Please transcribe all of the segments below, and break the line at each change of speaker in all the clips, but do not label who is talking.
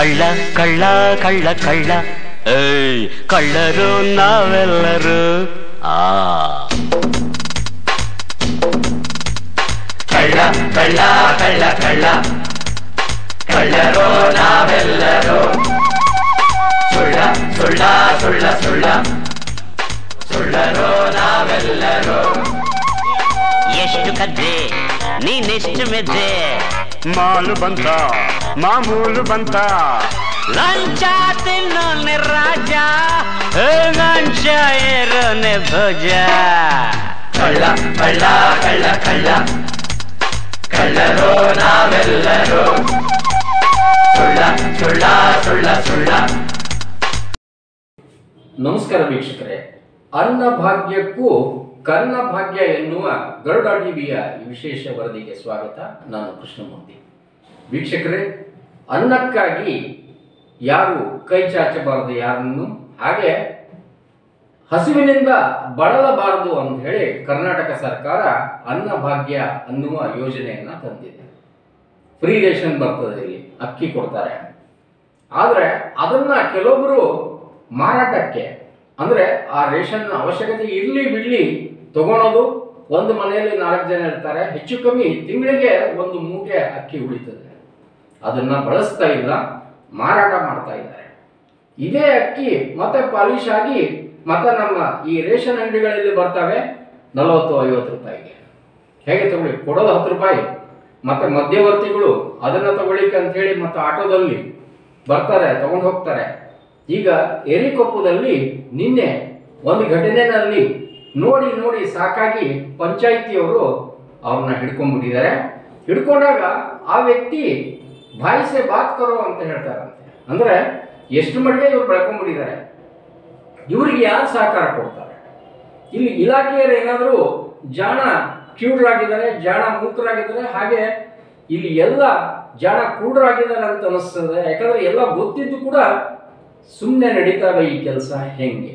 ಕಳ್ಳ ಕಳ್ಳ ಕಳ್ಳ ಕಳ್ಳ ಏಯ್ ಕಳ್ಳರು ನಾವೆಲ್ಲರೂ ಆ
ಕಳ್ಳ ಕಳ್ಳ ಕಳ್ಳ ಕಳ್ಳ ಕಳ್ಳರೋ ನಾವೆಲ್ಲರೂ ಸುಳ್ಳ ಸುಳ್ಳ ಸುಳ್ಳ ಸುಳ್ಳ ಸುಳ್ಳರೋ ನಾವೆಲ್ಲರೂ
ಎಷ್ಟು ಕದ್ದೆ ನೀನೆಷ್ಟು ಮೆದ್ದೆ
ಮಾಲು ಬಂತ ಮಾಮೂಲು ಬಂತ
ಲಂಚ ತಿನ್ನೋನೆ ರಾಜ ಏ ಲಂಚ ಏರೋನೆ ಭೋಜ
ಕಳ್ಳ ಕಳ್ಳ ಕಳ್ಳ ಕಳ್ಳ ಕಳ್ಳರೋ ನಾವೆಲ್ಲರೂ ಸುಳ್ಳ ಸುಳ್ಳ ಸುಳ್ಳ ಸುಳ್ಳ
ನಮಸ್ಕಾರ ವೀಕ್ಷಕರೇ ಅನ್ನ ಭಾಗ್ಯಕ್ಕೂ ಕರ್ಣ ಭಾಗ್ಯ ಎನ್ನುವ ಗರುಡ ಟಿವಿಯ ಈ ವಿಶೇಷ ವರದಿಗೆ ಸ್ವಾಗತ ನಾನು ಕೃಷ್ಣಮೂರ್ತಿ ವೀಕ್ಷಕರೇ ಅನ್ನಕ್ಕಾಗಿ ಯಾರು ಕೈ ಚಾಚಬಾರದು ಯಾರನ್ನು ಹಾಗೆ ಹಸಿವಿನಿಂದ ಬಳಲಬಾರದು ಅಂತ ಹೇಳಿ ಕರ್ನಾಟಕ ಸರ್ಕಾರ ಅನ್ನ ಭಾಗ್ಯ ಅನ್ನುವ ಯೋಜನೆಯನ್ನ ತಂದಿದೆ ಫ್ರೀ ರೇಷನ್ ಬರ್ತದೆ ಇಲ್ಲಿ ಅಕ್ಕಿ ಕೊಡ್ತಾರೆ ಆದರೆ ಅದನ್ನ ಕೆಲವೊಬ್ಬರು ಮಾರಾಟಕ್ಕೆ ಅಂದ್ರೆ ಆ ರೇಷನ್ ಅವಶ್ಯಕತೆ ಇರ್ಲಿ ಬಿಡ್ಲಿ ತಗೊಳೋದು ಒಂದು ಮನೆಯಲ್ಲಿ ನಾಲ್ಕು ಜನ ಇರ್ತಾರೆ ಹೆಚ್ಚು ಕಮ್ಮಿ ತಿಂಗಳಿಗೆ ಒಂದು ಮೂಟೆ ಅಕ್ಕಿ ಉಳಿತದೆ ಅದನ್ನ ಬಳಸ್ತಾ ಇಲ್ಲ ಮಾರಾಟ ಮಾಡ್ತಾ ಇದ್ದಾರೆ ಇದೇ ಅಕ್ಕಿ ಮತ್ತೆ ಪಾಲಿಶ್ ಆಗಿ ಮತ್ತೆ ನಮ್ಮ ಈ ರೇಷನ್ ಅಂಗಡಿಗಳಲ್ಲಿ ಬರ್ತವೆ ನಲವತ್ತು ಐವತ್ತು ರೂಪಾಯಿಗೆ ಹೇಗೆ ತಗೊಳ್ಳಿ ಕೊಡೋದು ಹತ್ತು ರೂಪಾಯಿ ಮತ್ತೆ ಮಧ್ಯವರ್ತಿಗಳು ಅದನ್ನ ತಗೊಳ್ಳಿಕ್ಕೆ ಅಂತ ಹೇಳಿ ಮತ್ತೆ ಆಟೋದಲ್ಲಿ ಬರ್ತಾರೆ ತಗೊಂಡು ಹೋಗ್ತಾರೆ ಈಗ ಎರಿಕೊಪ್ಪದಲ್ಲಿ ನಿನ್ನೆ ಒಂದು ಘಟನೆಯಲ್ಲಿ ನೋಡಿ ನೋಡಿ ಸಾಕಾಗಿ ಪಂಚಾಯಿತಿಯವರು ಅವ್ರನ್ನ ಹಿಡ್ಕೊಂಡ್ಬಿಟ್ಟಿದ್ದಾರೆ ಹಿಡ್ಕೊಂಡಾಗ ಆ ವ್ಯಕ್ತಿ ಬಾಯಿಸೆ ಬಾತ್ ಕರೋ ಅಂತ ಹೇಳ್ತಾರಂತೆ ಅಂದ್ರೆ ಎಷ್ಟು ಮಟ್ಟಿಗೆ ಇವ್ರು ಬೆಳ್ಕೊಂಡ್ಬಿಟ್ಟಿದ್ದಾರೆ ಇವರಿಗೆ ಯಾರು ಸಹಕಾರ ಕೊಡ್ತಾರೆ ಇಲ್ಲಿ ಇಲಾಖೆಯರು ಏನಾದರೂ ಜಾಣ ಕ್ಯೂಡ್ರಾಗಿದ್ದಾರೆ ಜಾಣ ಮೂಕರಾಗಿದ್ದಾರೆ ಹಾಗೆ ಇಲ್ಲಿ ಎಲ್ಲ ಜಾಣ ಕೂಡ್ರಾಗಿದ್ದಾರೆ ಅಂತ ಅನಿಸ್ತದೆ ಯಾಕಂದ್ರೆ ಎಲ್ಲ ಗೊತ್ತಿದ್ದು ಕೂಡ ಸುಮ್ಮನೆ ನಡೀತಾವೆ ಈ ಕೆಲಸ ಹೆಂಗೆ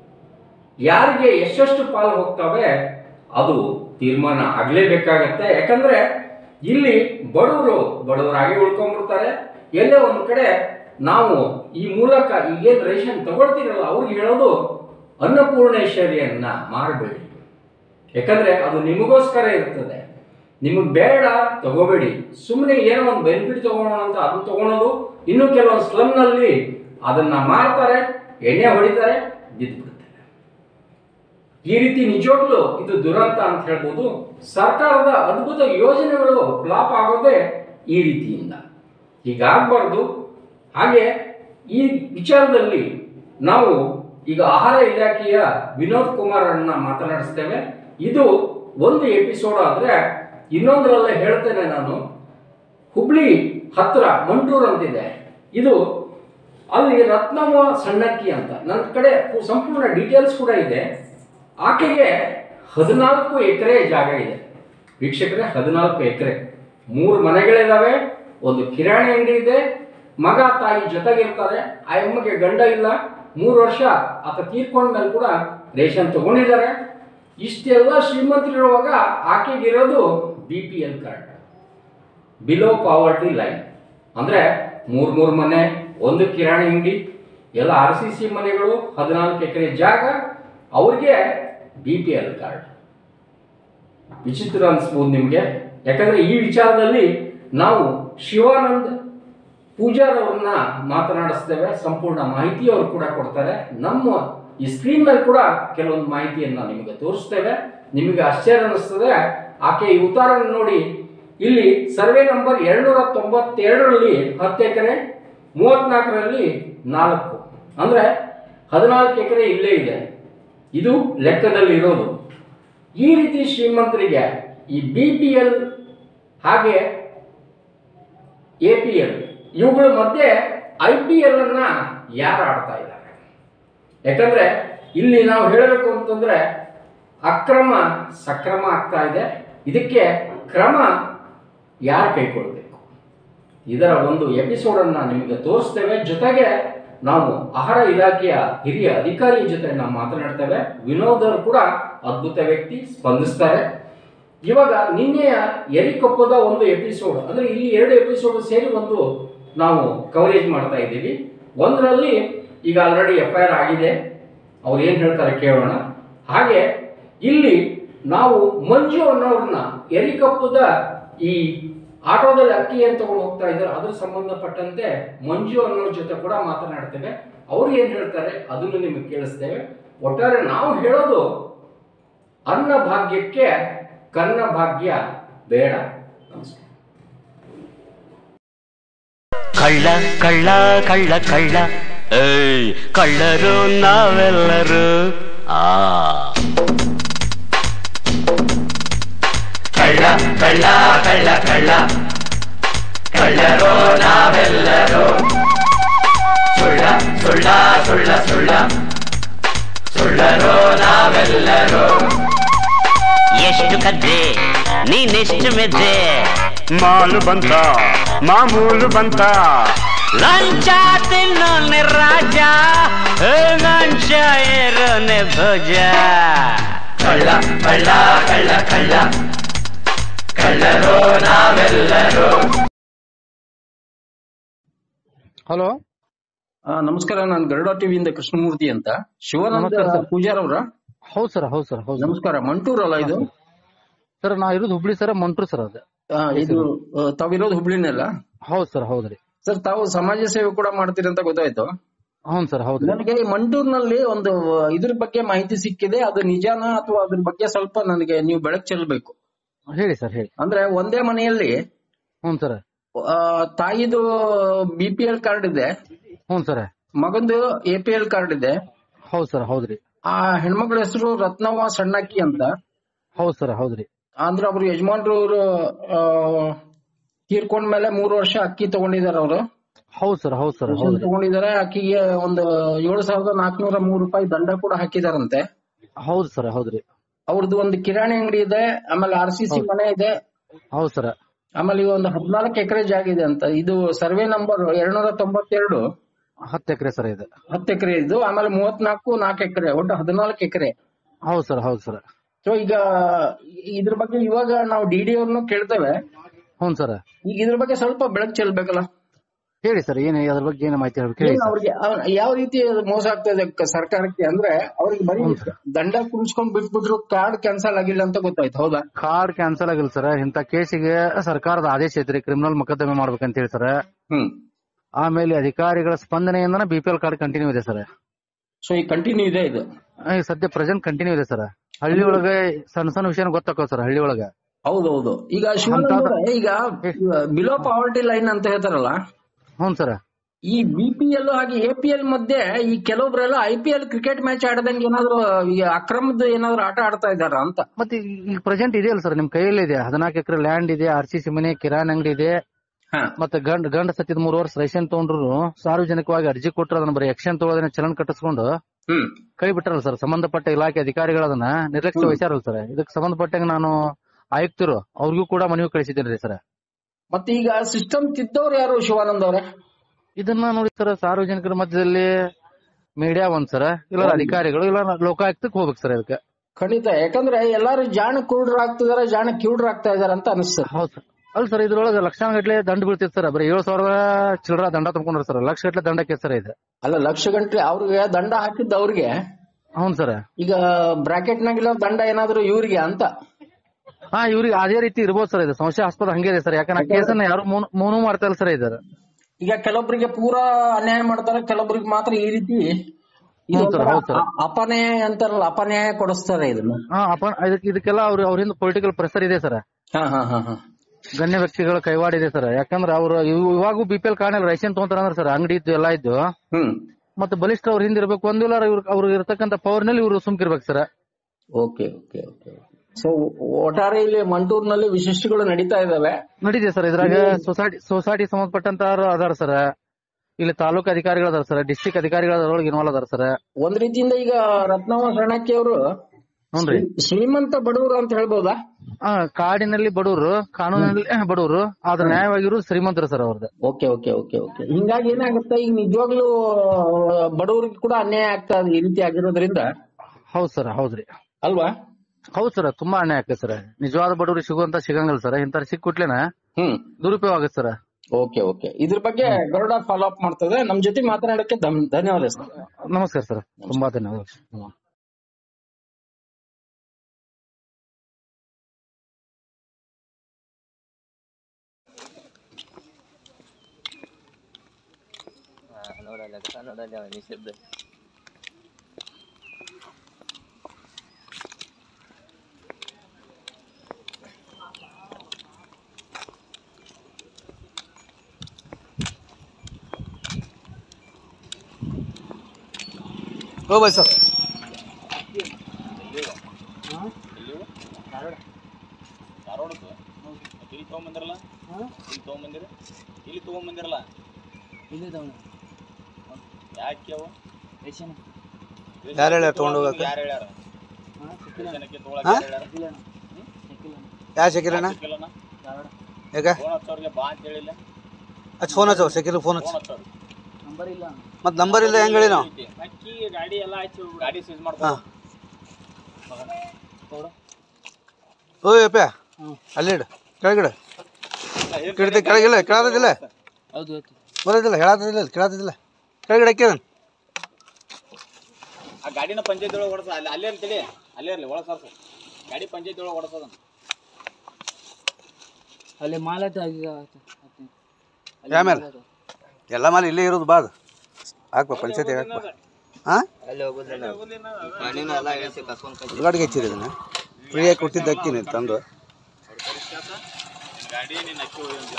ಯಾರಿಗೆ ಎಷ್ಟೆಷ್ಟು ಪಾಲು ಹೋಗ್ತವೆ ಅದು ತೀರ್ಮಾನ ಆಗಲೇಬೇಕಾಗತ್ತೆ ಯಾಕಂದ್ರೆ ಇಲ್ಲಿ ಬಡವರು ಬಡವರಾಗಿ ಉಳ್ಕೊಂಡ್ಬಿಡ್ತಾರೆ ಎಲ್ಲೇ ಒಂದು ಕಡೆ ನಾವು ಈ ಮೂಲಕ ಈಗೇನು ರೇಷನ್ ತಗೊಳ್ತೀರಲ್ಲ ಅವ್ರಿಗೆ ಹೇಳೋದು ಅನ್ನಪೂರ್ಣೇಶ್ವರಿಯನ್ನ ಮಾರಬೇಡಿ ಯಾಕಂದ್ರೆ ಅದು ನಿಮಗೋಸ್ಕರ ಇರ್ತದೆ ನಿಮಗೆ ಬೇಡ ತಗೋಬೇಡಿ ಸುಮ್ಮನೆ ಏನೋ ಒಂದು ಬೆನಿಫಿಟ್ ತಗೊಳ್ಳೋಣ ಅಂತ ಅದನ್ನ ತಗೊಳೋದು ಇನ್ನು ಕೆಲವೊಂದು ಸ್ಲಮ್ನಲ್ಲಿ ಅದನ್ನ ಮಾರ್ತಾರೆ ಎಣ್ಣೆ ಹೊಡಿತಾರೆ ಬಿದ್ದುಬಿಡ್ತಾರೆ ಈ ರೀತಿ ನಿಜವಾಗ್ಲೂ ಇದು ದುರಂತ ಅಂತ ಹೇಳ್ಬೋದು ಸರ್ಕಾರದ ಅದ್ಭುತ ಯೋಜನೆಗಳು ಫ್ಲಾಪ್ ಆಗೋದೇ ಈ ರೀತಿಯಿಂದ ಹೀಗಾಗಬಾರ್ದು ಹಾಗೆ ಈ ವಿಚಾರದಲ್ಲಿ ನಾವು ಈಗ ಆಹಾರ ಇಲಾಖೆಯ ವಿನೋದ್ ಕುಮಾರ್ ಅನ್ನ ಮಾತನಾಡಿಸ್ತೇವೆ ಇದು ಒಂದು ಎಪಿಸೋಡ್ ಆದ್ರೆ ಇನ್ನೊಂದರಲ್ಲೇ ಹೇಳ್ತೇನೆ ನಾನು ಹುಬ್ಳಿ ಹತ್ರ ಮಂಟೂರ್ ಅಂತಿದೆ ಇದು ಅಲ್ಲಿ ರತ್ನಮ್ಮ ಸಣ್ಣಕ್ಕಿ ಅಂತ ನನ್ನ ಕಡೆ ಸಂಪೂರ್ಣ ಡೀಟೇಲ್ಸ್ ಕೂಡ ಇದೆ ಆಕೆಗೆ ಹದಿನಾಲ್ಕು ಎಕರೆ ಜಾಗ ಇದೆ ವೀಕ್ಷಕರೇ ಹದಿನಾಲ್ಕು ಎಕರೆ ಮೂರು ಮನೆಗಳಿದಾವೆ ಒಂದು ಕಿರಾಣಿ ಅಂಗಡಿ ಇದೆ ಮಗ ತಾಯಿ ಜೊತೆಗಿರ್ತಾರೆ ಆ ಅಮ್ಮಗೆ ಗಂಡ ಇಲ್ಲ ಮೂರು ವರ್ಷ ಆತ ತೀರ್ಕೊಂಡ್ಮೇಲೆ ಕೂಡ ರೇಷನ್ ತಗೊಂಡಿದ್ದಾರೆ ಇಷ್ಟೆಲ್ಲ ಶ್ರೀಮಂತರಿರುವಾಗ ಆಕೆಗಿರೋದು B P L card below poverty line ಅಂದ್ರೆ ಮೂರ್ ಮೂರ್ ಮನೆ ಒಂದು ಕಿರಾಣಿ ಅಂಗಡಿ ಎಲ್ಲ ಆರ್ ಸಿ ಸಿ ಮನೆಗಳು ಹದಿನಾಲ್ಕು ಎಕರೆ ಜಾಗ ಅವ್ರಿಗೆ ಬಿ ಪಿ ಎಲ್ ಕಾರ್ಡ್ ವಿಚಿತ್ರ ಅನಿಸ್ಬೋದು ನಿಮಗೆ ಯಾಕಂದ್ರೆ ಈ ವಿಚಾರದಲ್ಲಿ ನಾವು ಶಿವಾನಂದ್ ಪೂಜಾರ್ ಅವ್ರನ್ನ ಮಾತನಾಡಿಸ್ತೇವೆ ಸಂಪೂರ್ಣ ಮಾಹಿತಿ ಅವರು ಕೂಡ ಕೊಡ್ತಾರೆ ನಮ್ಮ ಈ ಸ್ಕ್ರೀನ್ ಮೇಲೆ ಕೂಡ ಕೆಲವೊಂದು ಮಾಹಿತಿಯನ್ನ ನಿಮಗೆ ತೋರಿಸ್ತೇವೆ ನಿಮಗೆ ಆಶ್ಚರ್ಯ ಅನಿಸ್ತದೆ ಆಕೆ ಈ ಉತ್ತಾರ ನೋಡಿ ಇಲ್ಲಿ ಸರ್ವೆ ನಂಬರ್ ಎರಡ್ನೂರ ತೊಂಬತ್ತೆರಡರಲ್ಲಿ ಹತ್ತು ಎಕರೆ ಮೂವತ್ನಾಲ್ಕರಲ್ಲಿ ನಾಲ್ಕು ಅಂದ್ರೆ ಹದಿನಾಲ್ಕು ಎಕರೆ ಇಲ್ಲೇ ಇದೆ ಇದು ಲೆಕ್ಕದಲ್ಲಿ ಇರೋದು ಈ ರೀತಿ ಶ್ರೀಮಂತರಿಗೆ ಈ ಬಿ ಪಿ ಎಲ್ ಹಾಗೆ ಎ ಪಿ ಎಲ್ ಇವುಗಳ ಮಧ್ಯೆ ಐ ಪಿ ಎಲ್ ಅನ್ನ ಯಾರು ಆಡ್ತಾ ಇದ್ದಾರೆ ಯಾಕಂದ್ರೆ ಇಲ್ಲಿ ನಾವು ಹೇಳಬೇಕು ಅಂತಂದ್ರೆ ಅಕ್ರಮ ಸಕ್ರಮ ಆಗ್ತಾ ಇದೆ ಇದಕ್ಕೆ ಕ್ರಮ ಯಾರು ಕೈಗೊಳ್ಳಬೇಕು ಇದರ ಒಂದು ಎಪಿಸೋಡ್ ಅನ್ನ ನಿಮಗೆ ತೋರಿಸ್ತೇವೆ ಜೊತೆಗೆ ನಾವು ಆಹಾರ ಇಲಾಖೆಯ ಹಿರಿಯ ಅಧಿಕಾರಿ ಜೊತೆ ನಾವು ಮಾತನಾಡ್ತೇವೆ ವಿನೋದ್ ಅವರು ಕೂಡ ಅದ್ಭುತ ವ್ಯಕ್ತಿ ಸ್ಪಂದಿಸ್ತಾರೆ ಇವಾಗ ನಿನ್ನೆಯ ಎರಿಕೊಪ್ಪದ ಒಂದು ಎಪಿಸೋಡ್ ಅಂದ್ರೆ ಇಲ್ಲಿ ಎರಡು ಎಪಿಸೋಡ್ ಸೇರಿ ಒಂದು ನಾವು ಕವರೇಜ್ ಮಾಡ್ತಾ ಇದ್ದೀವಿ ಒಂದರಲ್ಲಿ ಈಗ ಆಲ್ರೆಡಿ ಎಫ್ ಐ ಆರ್ ಆಗಿದೆ ಅವ್ರು ಏನು ಹೇಳ್ತಾರೆ ಕೇಳೋಣ ಹಾಗೆ ಇಲ್ಲಿ ನಾವು ಮಂಜು ಅನ್ನೋರನ್ನ ಎರಿಕಪ್ಪದ ಈ ಆಟೋದಲ್ಲಿ ಅಕ್ಕಿ ಏನು ತಗೊಂಡು ಹೋಗ್ತಾ ಇದ್ದಾರೆ ಅದ್ರ ಸಂಬಂಧಪಟ್ಟಂತೆ ಮಂಜು ಅನ್ನೋರ ಜೊತೆ ಕೂಡ ಮಾತನಾಡ್ತೇವೆ ಅವ್ರು ಏನು ಹೇಳ್ತಾರೆ ಅದನ್ನು ನಿಮಗೆ ಕೇಳಿಸ್ತೇವೆ ಒಟ್ಟಾರೆ ನಾವು ಹೇಳೋದು ಅನ್ನ ಭಾಗ್ಯಕ್ಕೆ ಕನ್ನ ಭಾಗ್ಯ ಬೇಡ ನಮಸ್ಕಾರ
ಕಳ್ಳ ಕಳ್ಳ ಕಳ್ಳ ಕಳ್ಳ ಏಯ್ ಕಳ್ಳರು ನಾವೆಲ್ಲರೂ ಆ
ಕಳ್ಳ ಕಳ್ಳ ಕಳ್ಳ ಕಳ್ಳ ಕಳ್ಳರೋ ನಾವೆಲ್ಲರೂ ಸುಳ್ಳ ಸುಳ್ಳ ಸುಳ್ಳ ಸುಳ್ಳ ಸುಳ್ಳರೋ ನಾವೆಲ್ಲರೂ
ಎಷ್ಟು ಕದ್ದೆ ನೀನೆಷ್ಟು ಮೆದ್ದೆ
ಮಾಲು ಬಂತ ಮಾಮೂಲು ಬಂತ
ಲಂಚ ತಿನ್ನೋನೆ ರಾಜ ಏ ಲಂಚ ಏರೋನೆ ಭೋಜ
ಕಳ್ಳ ಕಳ್ಳ ಕಳ್ಳ ಕಳ್ಳ ಕಳ್ಳರೋ ನಾವೆಲ್ಲರೂ
ಹಲೋ
ಆ, ನಮಸ್ಕಾರ ನಾನು ಗರುಡ ಟಿವಿಯಿಂದ ಕೃಷ್ಣಮೂರ್ತಿ ಅಂತ ಶಿವಾನಂದ
ನಮಸ್ಕಾರ ಸರ್.
ಪೂಜಾರ್ ಅವರ
ಹೌದ್ ಸರ್ ಹೌದ್ ಸರ್ ಹೌದ್
ನಮಸ್ಕಾರ ಮಂಟೂರ್ ಅಲ್ಲ ಇದು
ಸರ್ ನಾ ಇರೋದು ಹುಬ್ಳಿ ಸರ್ ಮಂಟ್ರು ಸರ್ ಅದು
ಆ, ಇದು ಆ, ತಾವಿರೋದು ಹುಬ್ಳಿನಲ್ಲ
ಹೌದ್ ಸರ್ ಹೌದ್ರಿ
ಸರ್ ತಾವು ಸಮಾಜ ಸೇವೆ ಕೂಡ ಮಾಡ್ತೀರಿ ಅಂತ ಗೊತ್ತಾಯ್ತು
ಹೌನ್ ಸರ್ ಹೌದ್ರಿ
ನನಗೆ ಈ ಮಂಟೂರ್ನಲ್ಲಿ ಒಂದು ಇದ್ರ ಬಗ್ಗೆ ಮಾಹಿತಿ ಸಿಕ್ಕಿದೆ ಅದು ನಿಜಾನ ಅಥವಾ ಅದ್ರ ಬಗ್ಗೆ ಸ್ವಲ್ಪ ನನಗೆ ನೀವು ಬೆಳಕು ಚೆಲ್ಲಬೇಕು
ಹೇಳಿ ಸರ್ ಹೇಳಿ
ಅಂದ್ರೆ ಒಂದೇ ಮನೆಯಲ್ಲಿ
ಹ್ಞೂ ಸರ್
ಆ, ತಾಯಿದು ಬಿ ಪಿ ಎಲ್ ಕಾರ್ಡ್ ಇದೆ
ಹ್ಞೂ ಸರ್
ಮಗಂದು ಎ ಪಿ ಎಲ್ ಕಾರ್ಡ್ ಇದೆ
ಹೌದ್ ಸರ್ ಹೌದ್ರಿ
ಆ ಹೆಣ್ಮಕ್ಳ ಹೆಸರು ರತ್ನವ್ವ ಸಣ್ಣಕ್ಕಿ ಅಂತ
ಹೌದ್ ಸರ್ ಹೌದ್ರಿ
ಅಂದ್ರೆ ಅವ್ರು ಯಜಮಾನ್ರು ತೀರ್ಕೊಂಡ್ಮೇಲೆ ಮೂರು ವರ್ಷ ಅಕ್ಕಿ ತಗೊಂಡಿದಾರೆ ಅವರು
ಹೌದ್ ಸರ್ ಹೌದ್ ಸರ್ ಹೌದ್ರಿ
ತಗೊಂಡಿದ್ದಾರೆ ಅಕ್ಕಿಗೆ ಒಂದು ಏಳು ಸಾವಿರದ ನಾಲ್ಕನೂರ ಮೂರು ರೂಪಾಯಿ ದಂಡ ಕೂಡ ಹಾಕಿದಾರಂತೆ
ಹೌದ್ ಸರ್ ಹೌದ್ರಿ
ಅವ್ರದ್ದು ಒಂದು ಕಿರಾಣಿ ಅಂಗಡಿ ಇದೆ ಆಮೇಲೆ ಆರ್ ಸಿ ಸಿ ಮನೆ ಇದೆ
ಹೌದ್ ಸರ್
ಆಮೇಲೆ ಈ ಒಂದು ಹದಿನಾಲ್ಕು ಎಕರೆ ಜಾಗ ಇದೆ ಅಂತ ಇದು ಸರ್ವೆ ನಂಬರ್ ಎರಡ್ನೂರ ತೊಂಬತ್ತೆರಡು
ಹತ್ತು ಎಕರೆ ಸರ್ ಇದು
ಹತ್ತು ಎಕರೆ ಇದು ಆಮೇಲೆ ಮೂವತ್ನಾಲ್ಕು ನಾಲ್ಕು ಎಕರೆ ಒಟ್ಟು ಹದಿನಾಲ್ಕು ಎಕರೆ
ಹೌದ್ ಸರ್ ಹೌದ್ ಸರ್
ಸೊ ಈಗ ಇದ್ರ ಬಗ್ಗೆ ಇವಾಗ ನಾವು ಡಿ ಡಿ ಅವ್ರನ್ನು ಕೇಳ್ತೇವೆ
ಹ್ಞೂ ಸರ್
ಈಗ ಇದ್ರ ಬಗ್ಗೆ ಸ್ವಲ್ಪ ಬೆಳಕು ಚೆಲ್ಬೇಕಲ್ಲ
ಹೇಳಿ ಸರ್ ಏನು ಅದ್ರ ಬಗ್ಗೆ ಏನು ಮಾಹಿತಿ ಹೇಳ್ಬೇಕು ಹೇಳಿ
ಏನ್
ಸರ್
ಅವ್ರಿಗೆ ಅವ್- ಯಾವ ರೀತಿ ಅದು ಮೋಸ ಆಗ್ತಾ ಇದೆ ಕ- ಸರ್ಕಾರಕ್ಕೆ ಅಂದ್ರೆ ಅವ್ರಿಗೆ ಬರೀ ದಂಡ ಕುಣಿಸ್ಕೊಂಡ್ ಬಿಟ್ಬಿಟ್ರು ಕಾರ್ಡ್ ಕ್ಯಾನ್ಸಲ್ ಆಗಿಲ್ಲ ಅಂತ ಗೊತ್ತಾಯ್ತು ಹೌದಾ
ಕಾರ್ಡ್ ಕ್ಯಾನ್ಸಲ್ ಆಗಿಲ್ಲ ಸರ್ ಇಂಥ ಕೇಸಿಗೆ ಸರ್ಕಾರದ ಆದೇಶ ಐತ್ರಿ ಕ್ರಿಮಿನಲ್ ಮೊಕದ್ದಮೆ ಮಾಡ್ಬೇಕಂತ ಹೇಳಿ ಸರ್
ಹ್ಮ್
ಆಮೇಲೆ ಅಧಿಕಾರಿಗಳ ಸ್ಪಂದನೆಯಿಂದ B P L card continue ಇದೆ ಸರ್
ಸೊ ಈ ಕಂಟಿನ್ಯೂ ಇದೆ ಇದು
ಈಗ ಸದ್ಯ ಪ್ರೆಸೆಂಟ್ ಕಂಟಿನ್ಯೂ ಇದೆ ಸರ್ ಹಳ್ಳಿ ಒಳಗೆ ಸಣ್ಣ ಸಣ್ಣ ವಿಷಯ ಗೊತ್ತಾಕೋ ಸರ್ ಹಳ್ಳಿ ಒಳಗ
ಹೌದೌದು ಈಗ ಶಿವಾನಂದ
ಅಂತಾದ್ರೆ-
ಅವ್ರೆ, ಈಗ ಬಿಲೋ ಪಾವರ್ಟಿ ಲೈನ್ ಅಂತ ಹೇಳ್ತಾರಲ್ಲ
ಹ್ಞೂ ಸರ್
ಈ ಬಿ ಪಿ ಎಲ್ ಹಾಗೆ ಎ ಪಿ ಎಲ್ ಮಧ್ಯೆ ಈ ಕೆಲವೊಬ್ರೆಲ್ಲ I P L cricket match ಆಡದಂಗೆ ಏನಾದ್ರು ಈ ಅಕ್ರಮದ ಏನಾದ್ರು ಆಟ ಆಡ್ತಾ ಇದಾರ ಅಂತ
ಮತ್ತೆ ಈ- ಈಗ ಪ್ರೆಸೆಂಟ್ ಇದೆಯಲ್ಲ ಸರ್ ನಿಮ್ ಕೈಯಲ್ಲಿ ಇದೆ ಹದಿನಾಲ್ಕು ಎಕರೆ ಲ್ಯಾಂಡ್ ಇದೆ ಆರ್ ಸಿ ಸಿ ಮನೆ ಕಿರಾಣಿ ಅಂಗಡಿ ಇದೆ
ಹಾ
ಮತ್ತೆ ಗಂಡ ಗಂಡ ಸತ್ತಿದ ಮೂರು ವರ್ಷ ರೇಷನ್ ತಗೊಂಡ್ರು ಸಾರ್ವಜನಿಕವಾಗಿ ಅರ್ಜಿ ಕೊಟ್ಟರು ಅದನ್ನ ಬರೀ ಎಕ್ಷನ್ ತಗೊಳ್ಳೋದನ್ನ ಚಲನ್ ಕಟ್ಟಿಸ್ಕೊಂಡು
ಹ್ಮ್
ಕೈ ಬಿಟ್ರಲ್ಲ ಸರ್ ಸಂಬಂಧಪಟ್ಟ ಇಲಾಖೆ ಅಧಿಕಾರಿಗಳು ಅದನ್ನ ನಿರ್ಲಕ್ಷ್ಯ ವಹಿಸ್ಯಾರಲ್ಲ ಸರ್ ಇದಕ್ಕೆ ಸಂಬಂಧಪಟ್ಟಂಗೆ ನಾನು ಆಯುಕ್ತರು ಅವ್ರಿಗೂ ಕೂಡ ಮನವಿ ಕಳಿಸಿದ್ದೇನೆ ರೀ ಸರ್
ಮತ್ತೆ ಈಗ ಸಿಸ್ಟಮ್ ತಿದ್ದವ್ರು ಯಾರು ಶಿವಾನಂದ್ ಅವ್ರೆ
ಇದನ್ನ ನೋಡಿ ಸರ್ ಸಾರ್ವಜನಿಕರ ಮಧ್ಯದಲ್ಲಿ ಮೀಡಿಯಾ ಒಂದ್ ಸರ್ ಇಲ್ಲ ಅಧಿಕಾರಿಗಳು ಇಲ್ಲ ಲೋಕಾಯುಕ್ತಕ್ಕೆ ಹೋಗ್ಬೇಕು ಸರ್ ಇದಕ್ಕೆ
ಖಂಡಿತ ಯಾಕಂದ್ರೆ ಎಲ್ಲಾರು ಜಾಣ ಕುರುಡ್ರಾಗ್ತಿದಾರೆ ಜಾಣ ಕಿವುಡ್ರಾಗ್ತಾ ಇದಾರೆ ಅಂತ ಅನಿಸ್ತದೆ
ಹೌದು ಸರ್ ಅಲ್ಲ ಸರ್ ಇದ್ರೊಳಗೆ ಲಕ್ಷಾನ ಗಟ್ಲೆ ದಂಡ ಬೀಳ್ತಿತ್ತು ಸರ್ ಬರೀ ಏಳು ಸಾವಿರದ ಚಿಲ್ಲರ ದಂಡ ತುಂಬ್ಕೊಂಡ್ರು ಸರ್ ಲಕ್ಷ ಗಟ್ಲೆ ದಂಡಕ್ಕೆ ಸರ್ ಇದೆ
ಅಲ್ಲ ಲಕ್ಷ ಗಂಟೆ ಅವ್ರಿಗೆ ದಂಡ ಹಾಕಿದ್ದ ಅವ್ರಿಗೆ
ಹೌದು ಸರ್
ಈಗ ಬ್ರಾಕೆಟ್ ನಾಗಿಲ್ಲ ದಂಡ ಏನಾದ್ರು ಇವ್ರಿಗೆ ಅಂತ
ಹಾ ಇವ್ರಿಗೆ ಅದೇ ರೀತಿ ಇರ್ಬೋದು ಸರ್ ಇದು ಸಂಶಯಾಸ್ಪದ ಹಂಗೆ ಇದೆ ಸರ್ ಯಾಕಂದ್ರೆ ಕೇಸನ್ನ ಯಾರು ಮೂನು ಮಾಡ್ತಾ ಇಲ್ಲ ಸರ್ ಇದಾರೆ
ಈಗ ಕೆಲವೊಬ್ಬರಿಗೆ ಪೂರಾ ಅನ್ಯಾಯ ಮಾಡ್ತಾರೆ ಕೆಲವೊಬ್ಬರಿಗೆ ಮಾತ್ರ ಈ ರೀತಿ ಇದು
ಹೌದ್ ಸರ್,
ಒಂಥರ
ಹೌದ್ ಸರ್.
ಅ- ಅಪನ್ಯಾಯ ಅಂತಾರಲ್ಲ ಅಪನ್ಯಾಯ ಕೊಡಿಸ್ತಾರೆ ಇದನ್ನ
ಹಾ ಅಪ್ಪ ಇದಕ್ಕೆ ಇದಕ್ಕೆಲ್ಲ ಅವ್ರ ಅವರಿಂದ ಪೊಲಿಟಿಕಲ್ ಪ್ರೆಷರ್ ಇದೆ ಸರ್
ಹಾ ಹಾ ಹಾ ಹಾ
ಗಣ್ಯ ವ್ಯಕ್ತಿಗಳ ಕೈವಾಡ ಇದೆ ಸರ್ ಯಾಕಂದ್ರೆ ಅವ್ರು ಇವ್- ಇವಾಗೂ B P L card ration ತಗೊಂತಾರ ಅಂದ್ರೆ ಸರ್ ಅಂಗಡಿ ಇದ್ದು ಎಲ್ಲ ಇದ್ದು
ಹ್ಮ್
ಮತ್ತೆ ಬಲಿಷ್ಠ ಅವ್ರ ಹಿಂದೆ ಇರ್ಬೇಕು ಒಂದಿಲ್ಲ ಇವ್ರ ಅವ್ರಿಗೆ ಇರ್ತಕ್ಕಂಥ ಪವರ್ ನಲ್ಲಿ ಇವರು ಸುಮ್ಕಿರ್ಬೇಕು sir
okay okay okay so ಒಟ್ಟಾರೆ ಇಲ್ಲಿ ಮಂಟೂರ್ನಲ್ಲಿ ವಿಶಿಷ್ಟಗಳು ನಡೀತಾ ಇದಾವೆ
ನಡೀತಿದೆ ಸರ್ ಇದ್ರಾಗ ಸೊಸೈಟಿ ಸೊಸೈಟಿ ಸಂಬಂಧಪಟ್ಟಂತ ಅದಾರ ಸರ್ ಇಲ್ಲಿ ತಾಲೂಕು ಅಧಿಕಾರಿಗಳು ಅದಾರ ಸರ್ ಡಿಸ್ಟಿಕ್ ಅಧಿಕಾರಿಗಳು ಅದ್ರೊಳಗೆ ಇನ್ವಾಲ್ವ್ ಅದಾರ ಸರ್
ಒಂದ್ ರೀತಿಯಿಂದ ಈಗ ರತ್ನಮ್ಮ ಶರಣಕ್ಕಿ ಅವರು
ಹ್ಞೂನ್ರಿ
ಶ್ರೀಮಂತ ಬಡವರು ಅಂತ ಹೇಳ್ಬೋದಾ
ಆ ಕಾಡಿನಲ್ಲಿ ಬಡವರು ಕಾನೂನಿನಲ್ಲಿ ಬಡವರು ಆದ್ರೆ ನ್ಯಾಯವಾಗಿರು ಶ್ರೀಮಂತರು ಸರ್ ಅವ್ರದ್ದು
ಓಕೆ ಓಕೆ ಓಕೆ ಓಕೆ ಹಿಂಗಾಗಿ ಏನಾಗುತ್ತೆ ಈಗ ನಿಜವಾಗ್ಲೂ ಬಡವರಿಗೆ ಕೂಡ ಅನ್ಯಾಯ ಆಗ್ತಾ ಇದೆ ಈ ರೀತಿ ಆಗಿರೋದ್ರಿಂದ
ಹೌದ್ ಸರ್ ಹೌದ್ರಿ
ಅಲ್ವಾ
ಹೌದ್ ಸರ್ ತುಂಬಾ ಅನ್ಯಾಯ ಆಗ್ತದೆ ಸರ್ ನಿಜವಾದ ಬಡವರಿಗೆ ಸಿಗುವಂತ ಸಿಗಂಗಿಲ್ಲ ಸರ್ ಇಂತ ಸಿಕ್ಕುಟ್ಲೇನ
ಹ್ಮ್
ದುರುಪಯೋಗ ಆಗುತ್ತೆ ಸರ್
ಓಕೆ ಓಕೆ ಇದ್ರ ಬಗ್ಗೆ ಗರುಡ ಫಾಲೋ ಅಪ್ ಮಾಡ್ತದೆ ನಮ್ ಜೊತೆ ಮಾತನಾಡಕ್ಕೆ ಧನ್- ಧನ್ಯವಾದ ಸರ್
ನಮಸ್ಕಾರ ಸರ್ ತುಂಬಾ ಧನ್ಯವಾದ ಹ್ಮ್.
हो भाई साहब
ಇಲ್ಲಿ ತಗೊಂಬಂದಿರಲ್ಲ ಇಲ್ಲಿ ತಗೊಂಬಂದಿರ ಇಲ್ಲಿ ತಗೊಂಬಂದಿರಲ್ಲ ಯಾಕೆ ಅವು
ಯಾರು ಹೇಳ್ಯಾರ ತಗೊಂಡ್ ಹೋಗಕ್ಕೆ?
ಯಾರು ಹೇಳ್ಯಾರ ರೇಷನ್ಗೆ ತಗೊಳಕ್
ಹಾ?
ಯಾರು ಹೇಳ್ಯಾರ
ಯಾವ ಶಕೀಲಣ್ಣ
ಸಿಕ್ಕಿಲ್ಲನ
ಯಾಕ
ಫೋನ್ ಹಚ್ಚೋರ್ಗೆ ಬಾ ಅಂತ ಹೇಳಿಲ್ಲ
ಹಚ್ ಫೋನ್ ಹಚ್ಚೋ ಶಕೀಲ್ ಫೋನ್ ಹಚ್ಚ
ಫೋನ್ ಹಚ್ಚೋರು
ಮತ್ ನಂಬರ್ ಇಲ್ಲ ಹೆಂಗ್ ಹೇಳಿ ನಾವು
ಅಕ್ಕಿ ಗಾಡಿ ಎಲ್ಲ ಹಚ್ಚಿ ಗಾಡಿ ಸೀಸ್
ಹಾ
ಮಾಡ್ಕೊ
ಓಯ್ ಅಪ್ಪ ಅಲ್ಲಿ ಇಡು ಕೆಳಗಿಡು ಕೆಳತೆ ಕೆಳಗಿಲ್ಲ ಕೆಳದಿಲ್ಲ ಬರೋದಿಲ್ಲ ಹೇಳದಿಲ್ಲ ಕೇಳದಿಲ್ಲ ಕೆಳಗಡೆ ಹಾಕ್ಯದನ್
ಆ ಗಾಡಿನ ಪಂಚಾಯತ್ ಒಳಗೆ ಓಡಿಸ ಅಲ್ಲಿ ಅಲ್ಲೇ ಇರ್ತೇಳಿ ಅಲ್ಲೇ ಇರಲಿ ಒಳಗೆ ಸರ್ಸು ಗಾಡಿ ಪಂಚಾಯತ್ ಒಳಗೆ ಓಡಿಸೋದನ್ನ
ಅಲ್ಲಿ ಮಾಲೆ
ಆಮೇಲೆ ಎಲ್ಲ ಮಾಲಿ ಇಲ್ಲೇ ಇರೋದು ಬಾದ್ ಹಾಕ್ಬ ಪಂಚಾಯತಿ ಹಾಕ್ಬ ಹಾ ಉದ್ಘಾಟಿಗೆ ಹಚ್ಚಿರಿ ಇದನ್ನ ಫ್ರೀಯಾಗಿ ಕೊಟ್ಟಿದ್ದು ಅಕ್ಕಿನಿ ತಂದು
ಗಾಡಿ ನೀನು ಅಕ್ಕಿ ಹೋಗಿ ಅಂತ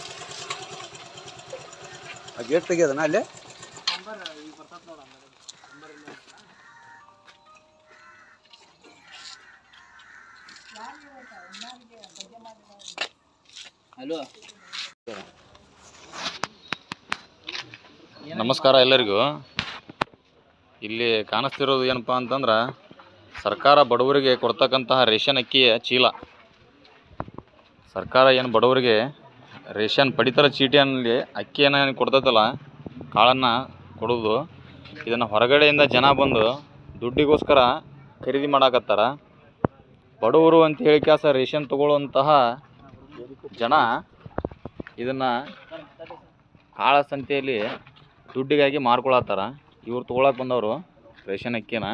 ಆ ಗೇಟ್ ತೆಗಿಯೋದನ ಅಲ್ಲೇ
ಹಲೋ
ನಮಸ್ಕಾರ ಎಲ್ಲರಿಗೂ ಇಲ್ಲಿ ಕಾಣಿಸ್ತಿರೋದು ಏನಪ್ಪ ಅಂತಂದ್ರೆ ಸರ್ಕಾರ ಬಡವರಿಗೆ ಕೊಡ್ತಕ್ಕಂತಹ ರೇಷನ್ ಅಕ್ಕಿಯ ಚೀಲ ಸರ್ಕಾರ ಏನು ಬಡವರಿಗೆ ರೇಷನ್ ಪಡಿತರ ಚೀಟಿಯಲ್ಲಿ ಅಕ್ಕಿಯನ್ನು ಏನು ಕೊಡ್ತೈತಲ್ಲ ಕಾಳನ್ನು ಕೊಡೋದು ಇದನ್ನು ಹೊರಗಡೆಯಿಂದ ಜನ ಬಂದು ದುಡ್ಡಿಗೋಸ್ಕರ ಖರೀದಿ ಮಾಡಾಕತ್ತಾರ ಬಡವರು ಅಂತ ಹೇಳಿ ಕ್ಯಾಸ ರೇಷನ್ ತಗೊಳ್ಳುವಂತಹ ಜನ ಇದನ್ನು ಕಾಳ ಸಂತೆಯಲ್ಲಿ ದುಡ್ಡಿಗಾಗಿ ಮಾರ್ಕೊಳತ್ತಾರ ಇವ್ರು ತೊಗೊಳಕ್ಕೆ ಬಂದವರು ರೇಷನ್ ಅಕ್ಕಿನ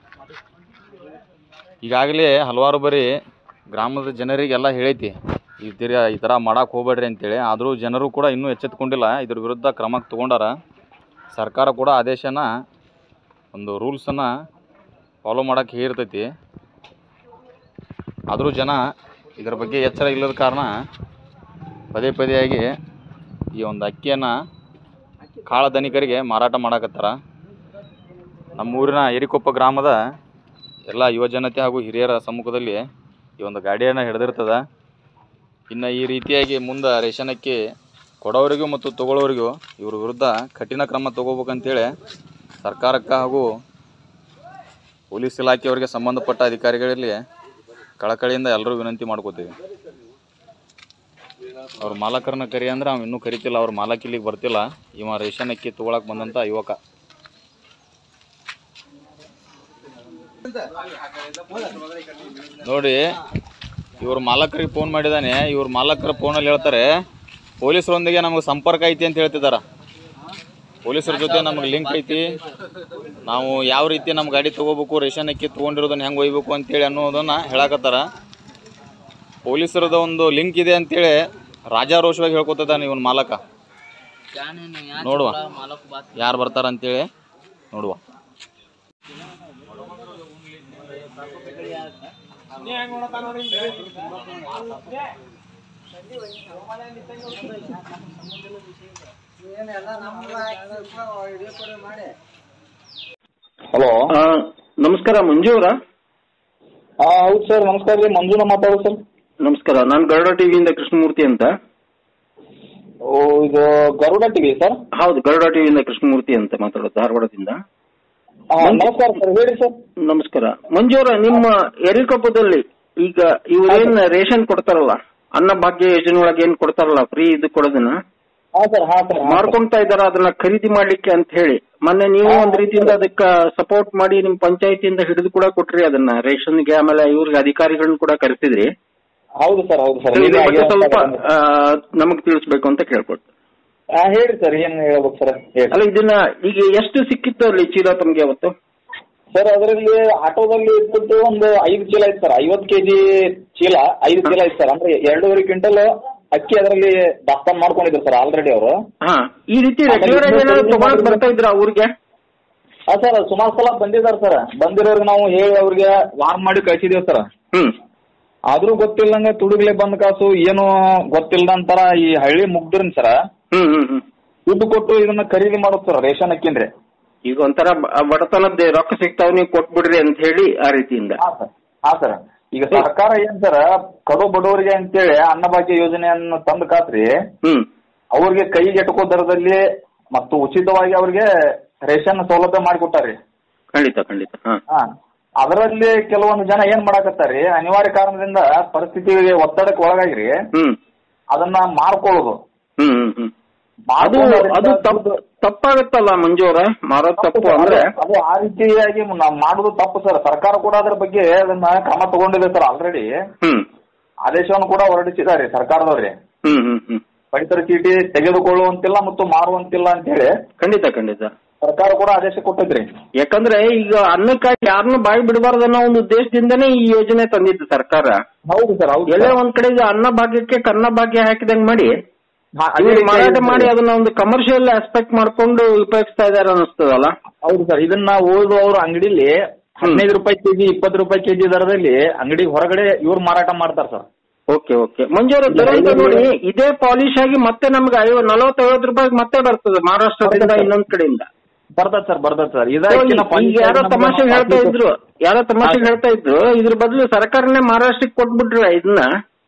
ಈಗಾಗಲೇ ಹಲವಾರು ಬರಿ ಗ್ರಾಮದ ಜನರಿಗೆಲ್ಲ ಹೇಳೈತಿ ಈ ತೀರ ಈ ಥರ ಮಾಡಕ್ಕೆ ಹೋಗ್ಬೇಡ್ರಿ ಅಂತೇಳಿ ಆದರೂ ಜನರು ಕೂಡ ಇನ್ನೂ ಎಚ್ಚೆತ್ಕೊಂಡಿಲ್ಲ ಇದ್ರ ವಿರುದ್ಧ ಕ್ರಮ ತಗೊಂಡಾರ ಸರ್ಕಾರ ಕೂಡ ಆದೇಶನ ಒಂದು ರೂಲ್ಸನ್ನು ಫಾಲೋ ಮಾಡೋಕ್ಕೆ ಹೇಳಿರ್ತೈತಿ ಆದರೂ ಜನ ಇದರ ಬಗ್ಗೆ ಎಚ್ಚರ ಇಲ್ಲದ ಕಾರಣ ಪದೇ ಪದೇಯಾಗಿ ಈ ಒಂದು ಅಕ್ಕಿಯನ್ನು ಕಾಳ ಧನಿಕರಿಗೆ ಮಾರಾಟ ಮಾಡಕತ್ತಾರ ನಮ್ಮೂರಿನ ಎರಿಕೊಪ್ಪ ಗ್ರಾಮದ ಎಲ್ಲ ಯುವಜನತೆ ಹಾಗೂ ಹಿರಿಯರ ಸಮ್ಮುಖದಲ್ಲಿ ಈ ಒಂದು ಗಾಡಿಯನ್ನು ಹಿಡಿದಿರ್ತದ ಇನ್ನು ಈ ರೀತಿಯಾಗಿ ಮುಂದೆ ರೇಷನ್ ಅಕ್ಕಿ ಕೊಡೋರಿಗೂ ಮತ್ತು ತಗೊಳ್ಳೋರಿಗೂ ಇವ್ರ ವಿರುದ್ಧ ಕಠಿಣ ಕ್ರಮ ತಗೋಬೇಕಂತೇಳಿ ಸರ್ಕಾರಕ್ಕೆ ಹಾಗೂ ಪೊಲೀಸ್ ಇಲಾಖೆಯವರಿಗೆ ಸಂಬಂಧಪಟ್ಟ ಅಧಿಕಾರಿಗಳಲ್ಲಿ ಕಳಕಳಿಯಿಂದ ಎಲ್ಲರೂ ವಿನಂತಿ ಮಾಡ್ಕೋತೀವಿ ಅವ್ರ ಮಾಲಕರನ್ನ ಕರಿ ಅಂದ್ರೆ ಅವ್ನು ಇನ್ನೂ ಕರಿತಿಲ್ಲ ಅವ್ರ ಮಾಲಕ್ ಇಲ್ಲಿಗೆ ಬರ್ತಿಲ್ಲ ಇವ ರೇಷನ್ ಅಕ್ಕಿ ತಗೊಳಕ್ ಬಂದಂತ ಯುವಕ ನೋಡಿ ಇವ್ರ ಮಾಲಕರಿಗೆ ಫೋನ್ ಮಾಡಿದಾನೆ ಇವ್ರ ಮಾಲಕರ ಫೋನಲ್ಲಿ ಹೇಳ್ತಾರೆ ಪೊಲೀಸರೊಂದಿಗೆ ನಮಗೆ ಸಂಪರ್ಕ ಐತಿ ಅಂತ ಹೇಳ್ತಿದಾರ ಪೊಲೀಸರ ಜೊತೆ ನಮಗೆ ಲಿಂಕ್ ಐತಿ ನಾವು ಯಾವ ರೀತಿ ನಮ್ಮ ಗಾಡಿ ತಗೋಬೇಕು ರೇಷನ್ ಅಕ್ಕಿ ತೊಗೊಂಡಿರೋದನ್ನ ಹೆಂಗೆ ಒಯ್ಬೇಕು ಅಂತೇಳಿ ಅನ್ನೋದನ್ನ ಹೇಳಕತ್ತಾರ ಪೊಲೀಸರದ ಒಂದು ಲಿಂಕ್ ಇದೆ ಅಂತೇಳಿ ರಾಜಾರೋಷವಾಗಿ ಹೇಳ್ಕೊತಿದ್ದಾನೆ ಇವನ್ ಮಾಲಕ ನೋಡುವ ಯಾರು ಬರ್ತಾರ ಅಂತೇಳಿ ನೋಡುವ
ಹಲೋ
ನಮಸ್ಕಾರ ಮಂಜು ಅವರ
ಹೌದು ಸರ್ ನಮಸ್ಕಾರ ರೀ ಮಂಜುನ ಮಾತಾಡೋದು ಸರ್
ನಮಸ್ಕಾರ ನಾನು ಗರುಡ ಟಿವಿಯಿಂದ ಕೃಷ್ಣಮೂರ್ತಿ ಅಂತ
ಓ ಇದು ಗರುಡ ಟಿವಿ ಸರ್
ಹೌದು ಗರುಡ ಟಿವಿಯಿಂದ ಕೃಷ್ಣಮೂರ್ತಿ ಅಂತ ಮಾತಾಡೋದು ಧಾರವಾಡದಿಂದ
ನಮಸ್ಕಾರ ಸರ್ ಹೇಳಿ ಸರ್
ನಮಸ್ಕಾರ ಮಂಜು ಅವರ ನಿಮ್ಮ ಎರಿಕೊಪ್ಪದಲ್ಲಿ ಈಗ ಇವ್ರೇನ್ ರೇಷನ್ ಕೊಡ್ತಾರಲ್ಲ ಅನ್ನ ಭಾಗ್ಯ ಯೋಜನೆ ಒಳಗೆ ಏನ್ ಕೊಡ್ತಾರಲ್ಲ ಫ್ರೀ ಇದು ಕೊಡೋದನ್ನ
ಹಾ ಸರ್ ಹಾ ಸರ್
ಮಾರ್ಕೊಂತಾ ಇದಾರ ಅದನ್ನ ಖರೀದಿ ಮಾಡ್ಲಿಕ್ಕೆ ಅಂತ ಹೇಳಿ ಮೊನ್ನೆ ನೀವು ಒಂದ್ ರೀತಿಯಿಂದ ಅದಕ್ಕ ಸಪೋರ್ಟ್ ಮಾಡಿ ನಿಮ್ ಪಂಚಾಯತಿಯಿಂದ ಹಿಡಿದು ಕೂಡ ಕೊಟ್ರಿ ಅದನ್ನ ರೇಷನ್ಗೆ ಆಮೇಲೆ ಇವ್ರಿಗೆ ಅಧಿಕಾರಿಗಳನ್ನ ಕೂಡ ಕರೆಸಿದ್ರಿ
ಹೌದು ಸರ್ ಹೌದು ಸರ್
ಇದ್ರ ಬಗ್ಗೆ ಸ್ವಲ್ಪ ನಮಗ್ ತಿಳಿಸ್ಬೇಕು ಅಂತ ಕೇಳ್ಕೊಟ್ಟು
ಹೇಳಿ ಸರ್ ಏನ್ ಹೇಳ್ಬೇಕು ಸರ್
ಅಲ್ಲ ಇದನ್ನ ಈಗ ಎಷ್ಟು ಸಿಕ್ಕಿತ್ತು ಅಲ್ಲಿ ಚೀಲ ತಮ್ಗೆ ಅವತ್ತು
ಸರ್ ಅದರಲ್ಲಿ ಆಟೋದಲ್ಲಿ ಇದ್ದದ್ದು ಒಂದು ಐದು ಚೀಲ ಇತ್ತು ಸರ್ ಐವತ್ತು ಕೆಜಿ ಚೀಲ ಐದು ಚೀಲ ಇತ್ತು ಸರ್ ಅಂದ್ರೆ ಎರಡೂವರೆ ಕ್ವಿಂಟಲ್ ಅಕ್ಕಿ ಅದರಲ್ಲಿ ದಾಸ್ತಾನು ಮಾಡ್ಕೊಂಡಿದ್ರು ಸರ್ ಆಲ್ರೆಡಿ ಅವರು
ಹಾ ಈ ರೀತಿ ರೆಗ್ಯುಲರ್ ಆಗಿ ಏನಾದ್ರು ತಗೊಳಕ್ ಬರ್ತಾ ಇದ್ರ ಊರಿಗೆ
ಹಾ ಸರ್ ಸುಮಾರು ಸಲ ಬಂದಿದ್ದಾರೆ ಸರ್ ಬಂದಿರೋರ್ಗೆ ನಾವು ಹೇಳಿ ಅವ್ರಿಗೆ ವಾರ್ನ್ ಮಾಡಿ ಕಳ್ಸಿದೀವಿ ಸರ್
ಹ್ಮ್
ಆದ್ರೂ ಗೊತ್ತಿಲ್ಲಂಗ ತುಡುಗ್ಲೆ ಬಂದ ಕಾಸು ಏನು ಗೊತ್ತಿಲ್ಲದಂತರ ಈ ಹಳ್ಳಿ ಮುಗ್ದ್ರನ್ ಸರ್
ಹ್ಮ್ ಹ್ಮ್ ಹ್ಮ್
ದುಡ್ಡು ಕೊಟ್ಟು ಇದನ್ನ ಖರೀದಿ ಮಾಡೋದು ಸರ್ ರೇಷನ್ ಅಕ್ಕಿನ್ರಿ
ಈಗ ಒಂಥರ ಬ- ಬಡತನದ ರೊಕ್ಕ ಸಿಗ್ತಾವ್ ನೀವು ಕೊಟ್ಬಿಡ್ರಿ ಅಂತ ಹೇಳಿ ಆ ರೀತಿಯಿಂದ
ಹಾ ಸರ್ ಈಗ ಸರ್ಕಾರ ಏನ್ ಸರ್ ಕಡು ಬಡವರಿಗೆ ಅಂತೇಳಿ ಅನ್ನಭಾಗ್ಯ ಯೋಜನೆಯನ್ನ ತಂದು ಕಾತ್ರಿ
ಹ್ಮ್
ಅವ್ರಿಗೆ ಕೈಗೆ ಎಟಕೋ ದರದಲ್ಲಿ ಮತ್ತು ಉಚಿತವಾಗಿ ಅವ್ರಿಗೆ ರೇಷನ್ ಸೌಲಭ್ಯ ಮಾಡಿಕೊಟ್ಟಾರಿ
ಖಂಡಿತ ಖಂಡಿತ ಹಾ
ಹಾ ಅದರಲ್ಲಿ ಕೆಲವೊಂದು ಜನ ಏನ್ ಮಾಡಾಕತ್ತಾರಿ ಅನಿವಾರ್ಯ ಕಾರಣದಿಂದ ಪರಿಸ್ಥಿತಿಗೆ ಒತ್ತಡಕ್ಕೆ ಒಳಗಾಗಿರಿ
ಹ್ಮ್
ಅದನ್ನ ಮಾರ್ಕೊಳ್ಳೋದು
ಹ್ಮ್ ಹ್ಮ್ ಹ್ಮ್ ಅದು
ಮಾಡ್ಕೊಂಡು ಅದರಿಂದ
ಅದು ತಪ್ಪು ತಪ್ಪಾಗತ್ತಲ್ಲ ಮಂಜು ಅವ್ರೆ ಮಾರೋದ್ ತಪ್ಪು ಅಂದ್ರೆ
ಅದು ಆ ರೀತಿಯಾಗಿ ನಾವು ಮಾಡುದು ತಪ್ಪು ಸರ್ ಸರ್ಕಾರ ಕೂಡ ಅದ್ರ ಬಗ್ಗೆ ಅದನ್ನ ಕ್ರಮ ತಗೊಂಡಿದೆ ಸರ್ ಆಲ್ರೆಡಿ
ಹ್ಮ್
ಆದೇಶವನ್ನು ಕೂಡ ಹೊರಡಿಸಿದ್ದಾರೆ ಸರ್ಕಾರದವ್ರಿ
ಹ್ಮ್ ಹ್ಮ್ ಹ್ಮ್
ಪಡಿತರ ಚೀಟಿ ತೆಗೆದುಕೊಳ್ಳುವಂತಿಲ್ಲ ಮತ್ತು ಮಾರುವಂತಿಲ್ಲ ಅಂತ ಹೇಳಿ
ಖಂಡಿತ ಖಂಡಿತ
ಸರ್ಕಾರ ಕೂಡ ಆದೇಶ ಕೊಟ್ಟಿದ್ರಿ
ಯಾಕಂದ್ರೆ ಈಗ ಅನ್ನಕ್ಕಾಗಿ ಯಾರನ್ನು ಬಾಯಿ ಬಿಡಬಾರ್ದು ಅನ್ನೋ ಒಂದು ಉದ್ದೇಶದಿಂದನೇ ಈ ಯೋಜನೆ ತಂದಿದ್ದು ಸರ್ಕಾರ
ಹೌದು ಸರ್ ಹೌದು
ಎಲ್ಲೇ ಒಂದ್ ಕಡೆ ಈಗ ಅನ್ನ ಭಾಗ್ಯಕ್ಕೆ ಕನ್ನ ಭಾಗ್ಯ ಹಾಕಿದಂಗ್ ಮಾಡಿ
ಅದೇ
ಇವ್ರು
ರೀತಿ
ಮಾರಾಟ
ಇದೆ.
ಮಾಡಿ ಅದನ್ನ ಒಂದು ಕಮರ್ಷಿಯಲ್ ಆಸ್ಪೆಕ್ಟ್ ಮಾಡ್ಕೊಂಡು ಉಪಯೋಗಿಸ್ತಾ ಇದಾರೆ ಅನಿಸ್ತದಲ್ಲ
ಹೌದು ಸರ್ ಇದನ್ನ ಓದು ಅವ್ರ ಅಂಗಡಿಲಿ ಹದಿನೈದು ರೂಪಾಯಿ ಕೆಜಿ ಇಪ್ಪತ್ತು ರೂಪಾಯಿ ಕೆಜಿ ದರದಲ್ಲಿ ಅಂಗಡಿ ಹೊರಗಡೆ ಇವ್ರು ಮಾರಾಟ ಮಾಡ್ತಾರೆ ಸರ್
ಓಕೆ ಓಕೆ ಮಂಜೂರು ತರುವಂತ ನೋಡಿ ಇದೇ ಪಾಲಿಶ್ ಆಗಿ ಮತ್ತೆ ನಮ್ಗೆ ಐವ ನಲವತ್ತೈವತ್ತು ರೂಪಾಯಿ ಮತ್ತೆ ಬರ್ತದೆ ಮಹಾರಾಷ್ಟ್ರದಿಂದ ಇನ್ನೊಂದ್ ಕಡೆಯಿಂದ
ಬರ್ತದ ಸರ್ ಬರ್ತದ ಸರ್
So, ಈಗ ಯಾರೋ ತಮಾಷೆ ಹೇಳ್ತಾ ಇದ್ರು ಯಾರೋ ತಮಾಷೆ ಹೇಳ್ತಾ ಇದ್ರು ಇದ್ರ ಬದಲು ಸರ್ಕಾರನೇ ಮಹಾರಾಷ್ಟ್ರಕ್ಕೆ ಕೊಟ್ಬಿಟ್ರೆ ಇದನ್ನ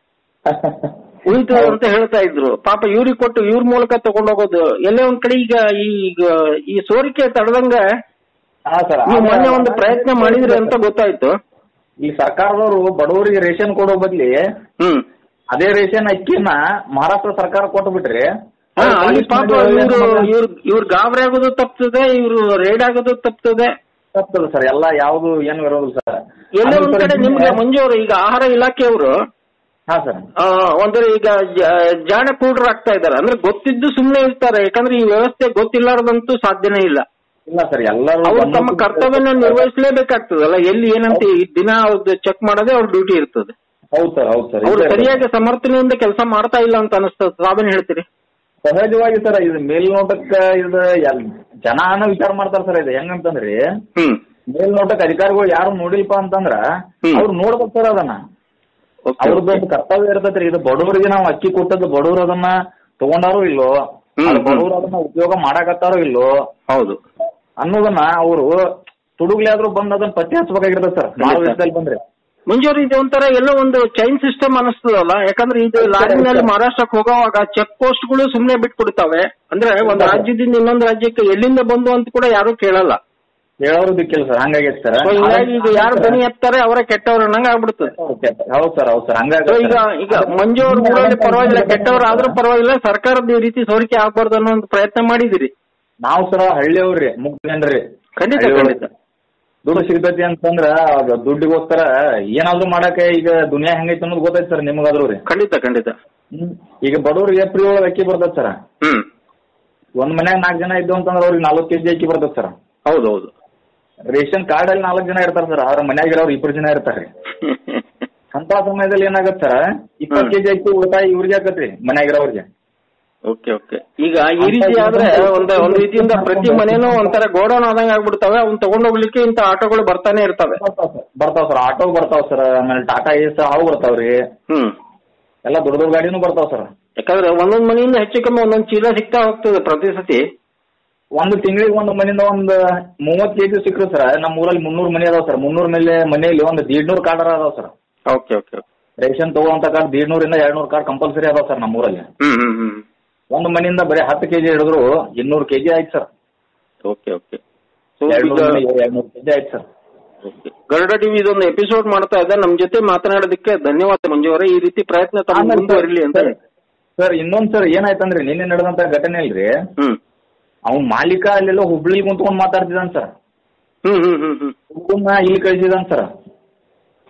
ಉಳಿತು ಅಂತ ಹೇಳ್ತಾ ಇದ್ರು ಪಾಪ ಇವ್ರಿಗೆ ಕೊಟ್ಟು ಇವ್ರ ಮೂಲಕ ತಗೊಂಡೋಗೋದು ಎಲ್ಲೇ ಒಂದ್ ಕಡೆ ಈಗ ಈಗ ಈ ಸೋರಿಕೆ ತಡೆದಂಗ
ಹಾ ಸರ್
ನೀವು ಮೊನ್ನೆ ಒಂದು ಪ್ರಯತ್ನ ಮಾಡಿದ್ರಿ ಅಂತ ಗೊತ್ತಾಯ್ತು
ಈ ಸರ್ಕಾರದವರು ಬಡವರಿಗೆ ರೇಷನ್ ಕೊಡೋ ಬದ್ಲಿ
ಹ್ಮ್
ಅದೇ ರೇಷನ್ ಅಕ್ಕಿನ ಮಹಾರಾಷ್ಟ್ರ ಸರ್ಕಾರ ಕೊಟ್ಟು ಬಿಟ್ರಿ
ಹಾ, ಅಲ್ಲಿ ಪಾಪ ಇವ್ರು ಇವ್ರ ಇವ್ರ ಗಾಬರಿ ಆಗೋದು ತಪ್ತದೆ ಇವ್ರು ರೇಡ್ ಆಗೋದು ತಪ್ತದೆ
ತಪ್ಪಲ್ಲ ಸರ್ ಎಲ್ಲ ಯಾವ್ದು ಏನು ಇರೋದಿಲ್ಲ ಸರ್
ಎಲ್ಲೇ ಒಂದ್ ಕಡೆ ನಿಮ್ಗೆ ಮಂಜು ಅವರು ಈಗ ಆಹಾರ ಇಲಾಖೆಯವರು
ಹಾ ಸರ್
ಆ, ಒಂಥರ ಈಗ ಜ- ಜಾಣ ಕೂಡ್ರು ಆಗ್ತಾ ಇದಾರೆ ಅಂದ್ರೆ ಗೊತ್ತಿದ್ದು ಸುಮ್ನೆ ಇರ್ತಾರೆ ಯಾಕಂದ್ರೆ ಈ ವ್ಯವಸ್ಥೆ ಗೊತ್ತಿಲ್ಲಾರ್ದಂತೂ ಸಾಧ್ಯನೇ ಇಲ್ಲ
ಇಲ್ಲ ಸರ್ ಎಲ್ಲರೂ
ಅವ್ರು ತಮ್ಮ ಕರ್ತವ್ಯನ ನಿರ್ವಹಿಸಲೇಬೇಕಾಗ್ತದಲ್ಲ ಎಲ್ಲಿ ಏನಂತ ಈ ದಿನ ಅವ್ರದ್ದು ಚೆಕ್ ಮಾಡೋದೇ ಅವ್ರ ಡ್ಯೂಟಿ ಇರ್ತದೆ
ಹೌದು ಸರ್ ಹೌದು ಸರ್
ಅವ್ರು
ಇದೆ.
ಸರಿಯಾಗಿ ಸಮರ್ಥನೆಯಿಂದ ಕೆಲಸ ಮಾಡ್ತಾ ಇಲ್ಲ ಅಂತ ಅನಿಸ್ತದೆ ತಾವೇನ್ ಹೇಳ್ತೀರಿ
ಸಹಜವಾಗಿ ಸರ್ ಇದು ಮೇಲ್ನೋಟಕ್ಕೆ ಇದು ಎಲ್- ಜನಾನ ವಿಚಾರ ಮಾಡ್ತಾರೆ ಸರ್ ಇದು ಹೆಂಗಂತಂದ್ರಿ
ಹ್ಮ್
ಮೇಲ್ನೋಟಕ್ಕೆ ಅಧಿಕಾರಿಗಳು ಯಾರು ನೋಡಿಲ್ಪ ಅಂತಂದ್ರ
ಹ್ಮ್.
ಅವ್ರು ನೋಡ್ಬೇಕು ಸರ್ ಅದನ್ನ ಅವ್ರದ್ದು ಒಂದು ಕರ್ತವ್ಯ ಇರ್ತೈತ್ರಿ ಇದು ಬಡವರಿಗೆ ನಾವು ಅಕ್ಕಿ ಕೊಟ್ಟದ್ದು ಬಡವರು ಅದನ್ನ ತಗೊಂಡಾರೋ ಇಲ್ಲೋ
ಹ್ಮ್,
ಅದು
ಹ್ಮ್.
ಬಡವರು ಅದನ್ನ ಉಪಯೋಗ ಮಾಡಾಕತ್ತಾರೋ ಇಲ್ಲೋ
ಹೌದು
ಅನ್ನೋದನ್ನ ಅವರು ತುಡುಗ್ಲಿ ಆದ್ರೂ ಬಂದ್ ಅದನ್ನ ಪತ್ತೆ ಹಚ್ಬೇಕಾಗಿರ್ತದೆ ಸರ್ ಮಾರು ವಿಷಯದಲ್ಲಿ ಬಂದ್ರೆ
ಮುಂಜಾನೆ ಇದು ಒಂಥರ ಎಲ್ಲೋ ಒಂದು ಚೈನ್ ಸಿಸ್ಟಮ್ ಅನಿಸ್ತದಲ್ಲ ಯಾಕಂದ್ರೆ ಇದು ಲಾರಿನಲ್ಲಿ ಮಹಾರಾಷ್ಟ್ರಕ್ಕೆ ಹೋಗೋವಾಗ ಚೆಕ್ ಪೋಸ್ಟ್ಗಳು ಸುಮ್ನೆ ಬಿಟ್ಕೊಡ್ತಾವೆ ಅಂದ್ರೆ ಒಂದು ರಾಜ್ಯದಿಂದ ಇನ್ನೊಂದು ರಾಜ್ಯಕ್ಕೆ ಎಲ್ಲಿಂದ ಬಂದು ಅಂತ ಕೂಡ ಯಾರು ಕೇಳಲ್ಲ
ಹೇಳೋರು ದಿಕ್ಕಿಲ್ಲ ಸರ್ ಹಂಗಾಗೈತೆ ಸರ್
So ಹಿಂಗಾಗಿ ಈಗ ಯಾರು ಧ್ವನಿ ಎತ್ತಾರೆ ಅವರೇ ಕೆಟ್ಟವ್ರು ಅನ್ನಂಗ ಆಗ್ಬಿಡ್ತದೆ
ಹೌದು ಸರ್ ಹೌದು ಸರ್ ಹಂಗಾಗಿ
So ಈಗ ಈಗ ಮಂಜು ಅವ್ರ ಊರಲ್ಲಿ ಪರವಾಗಿಲ್ಲ ಕೆಟ್ಟವ್ರು ಆದ್ರೂ ಪರವಾಗಿಲ್ಲ ಸರ್ಕಾರದ ಈ ರೀತಿ ಸೋರಿಕೆ ಆಗ್ಬಾರ್ದು ಅನ್ನೋ ಒಂದು ಪ್ರಯತ್ನ ಮಾಡಿದಿರಿ
ನಾವು ಸರ ಹಳ್ಳಿಯವ್ರಿ ಮುಗ್ಧ ಜನರಿ
ಖಂಡಿತ ಖಂಡಿತ
ದುಡ್ಡು ಸಿಗ್ತೈತಿ ಅಂತಂದ್ರ ಅದು ದುಡ್ಡಿಗೋಸ್ಕರ ಏನಾದ್ರು ಮಾಡಕ್ಕೆ ಈಗ ದುನಿಯಾ ಹೆಂಗೈತಿ ಅನ್ನೋದು ಗೊತ್ತೈತಿ ಸರ್ ನಿಮಗಾದ್ರು ರೀ
ಖಂಡಿತ ಖಂಡಿತ
ಈಗ ಬಡವ್ರಿಗೆ ಏಪ್ರಿಲ್ ಒಳಗೆ ಅಕ್ಕಿ ಬರ್ತೈತೆ ಸರ್
ಹ್ಮ್
ಒಂದ್ ಮನ್ಯಾಗ ನಾಲ್ಕು ಜನ ಇದ್ದು ಅಂತಂದ್ರೆ ಅವ್ರಿಗೆ ನಾಲ್ಕು ಕೆಜಿ ಅಕ್ಕಿ ಬರ್ತೈತೆ ಸರ್
ಹೌದೌದು
ರೇಷನ್ ಕಾರ್ಡ್ ಅಲ್ಲಿ ನಾಲ್ಕು ಜನ ಇರ್ತಾರೆ ಸರ್ ಅವ್ರ ಮನ್ಯಾಗ ಇರೋರು ಇಬ್ಬರು ಜನ ಇರ್ತಾರೆ ಅಂತ ಸಮಯದಲ್ಲಿ ಏನಾಗತ್ತೆ ಸರ್ ಇಪ್ಪತ್ತು ಕೆಜಿ ಅಕ್ಕಿ ಉಳಿತಾಯ ಇವ್ರಿಗೆ ಆಕತ್ರಿ ಮನ್ಯಾಗ ಇರೋರಿಗೆ
ಓಕೆ ಓಕೆ ಈಗ ಈ ರೀತಿ ಆದ್ರೆ ಒಂದ್ ಒಂದ್ ರೀತಿಯಿಂದ ಪ್ರತಿ ಮನೇನೂ ಒಂಥರ ಗೋಡೌನ್ ಆದಂಗ ಆಗ್ಬಿಡ್ತವೆ ಅವ್ನ್ ತಗೊಂಡೋಗ್ಲಿಕ್ಕೆ ಇಂತ ಆಟೋಗಳು ಬರ್ತಾನೆ ಇರ್ತವೆ
ಬರ್ತಾವ ಸರ್ ಆಟೋ ಬರ್ತಾವ ಸರ್ ಆಮೇಲೆ ಟಾಟಾ ಏಸ್ ಅವು ಬರ್ತಾವ್ರಿ
ಹ್ಮ್
ಎಲ್ಲ ದೊಡ್ಡ ದೊಡ್ಡ ಗಾಡಿನೂ ಬರ್ತಾವ ಸರ್
ಯಾಕಂದ್ರೆ ಒಂದೊಂದ್ ಮನೆಯಿಂದ ಹೆಚ್ಚು ಕಮ್ಮಿ ಒಂದೊಂದ್ ಚೀಲ ಸಿಗ್ತಾ ಹೋಗ್ತದೆ ಪ್ರತಿ ಸತಿ
ಒಂದು ತಿಂಗಳಿಗೆ ಒಂದು ಮನೆಯಿಂದ ಒಂದು ಮೂವತ್ತು ಕೆಜಿ ಸಿಕ್ಕರು ಸರ್ ನಮ್ಮ ಊರಲ್ಲಿ ಮುನ್ನೂರು ಮನೆ ಅದಾವ ಸರ್ ಮುನ್ನೂರು ಮೇಲೆ ಮನೆಯಲ್ಲಿ ಒಂದು ದೀಡ್ನೂರು ಕಾರ್ಡ್ ಅದಾವ ಸರ್
ಓಕೆ ಓಕೆ
ರೇಷನ್ ತಗೋಂತ ಕಾರ್ಡ್ ದೀಡ್ನೂರಿಂದ ಎರಡ್ನೂರು ಕಾರ್ಡ್ ಕಂಪಲ್ಸರಿ ಅದಾವ ಸರ್ ನಮ್ಮ ಊರಲ್ಲಿ
ಹ್ಮ್ ಹ್ಮ್ ಹ್ಮ್
ಒಂದು ಮನೆಯಿಂದ ಬರೀ ಹತ್ತು ಕೆಜಿ ಹಿಡಿದ್ರು ಇನ್ನೂರು ಕೆಜಿ ಆಯ್ತು ಸರ್
ಓಕೆ ಓಕೆ
ಎರಡ್ನೂರು ಎರಡ್ನೂರು ಕೆಜಿ ಆಯ್ತು ಸರ್
ಗರುಡ ಟಿವಿ ಇದೊಂದು ಎಪಿಸೋಡ್ ಮಾಡ್ತಾ ಇದೆ ನಮ್ ಜೊತೆ ಮಾತನಾಡೋದಕ್ಕೆ ಧನ್ಯವಾದ ಮಂಜು ಅವರೇ ಈ ರೀತಿ ಪ್ರಯತ್ನ ತಮ್ಮ
ಆಮೇಲೆ
ಮುಂದುವರಿಲಿ ಅಂತ ಹೇಳಿ.
ಸರ್ ಇನ್ನೊಂದ್ ಸರ್ ಏನಾಯ್ತಂದ್ರೆ ನಿನ್ನೆ ನಡೆದಂತ ಘಟನೆ ಇಲ್ರಿ
ಹ್ಮ್
ಅವ್ನ್ ಮಾಲೀಕ ಅಲ್ಲೆಲ್ಲೋ ಹುಬ್ಳಿಲಿ ಕುಂತ್ಕೊಂಡ್ ಮಾತಾಡ್ತಿದ್ದಾನ ಸರ್
ಹ್ಮ್ ಹ್ಮ್ ಹ್ಮ್ ಹ್ಮ್
ಹುಡುಗನ್ನ ಇಲ್ಲಿ ಕಳಿಸಿದಾನ ಸರ್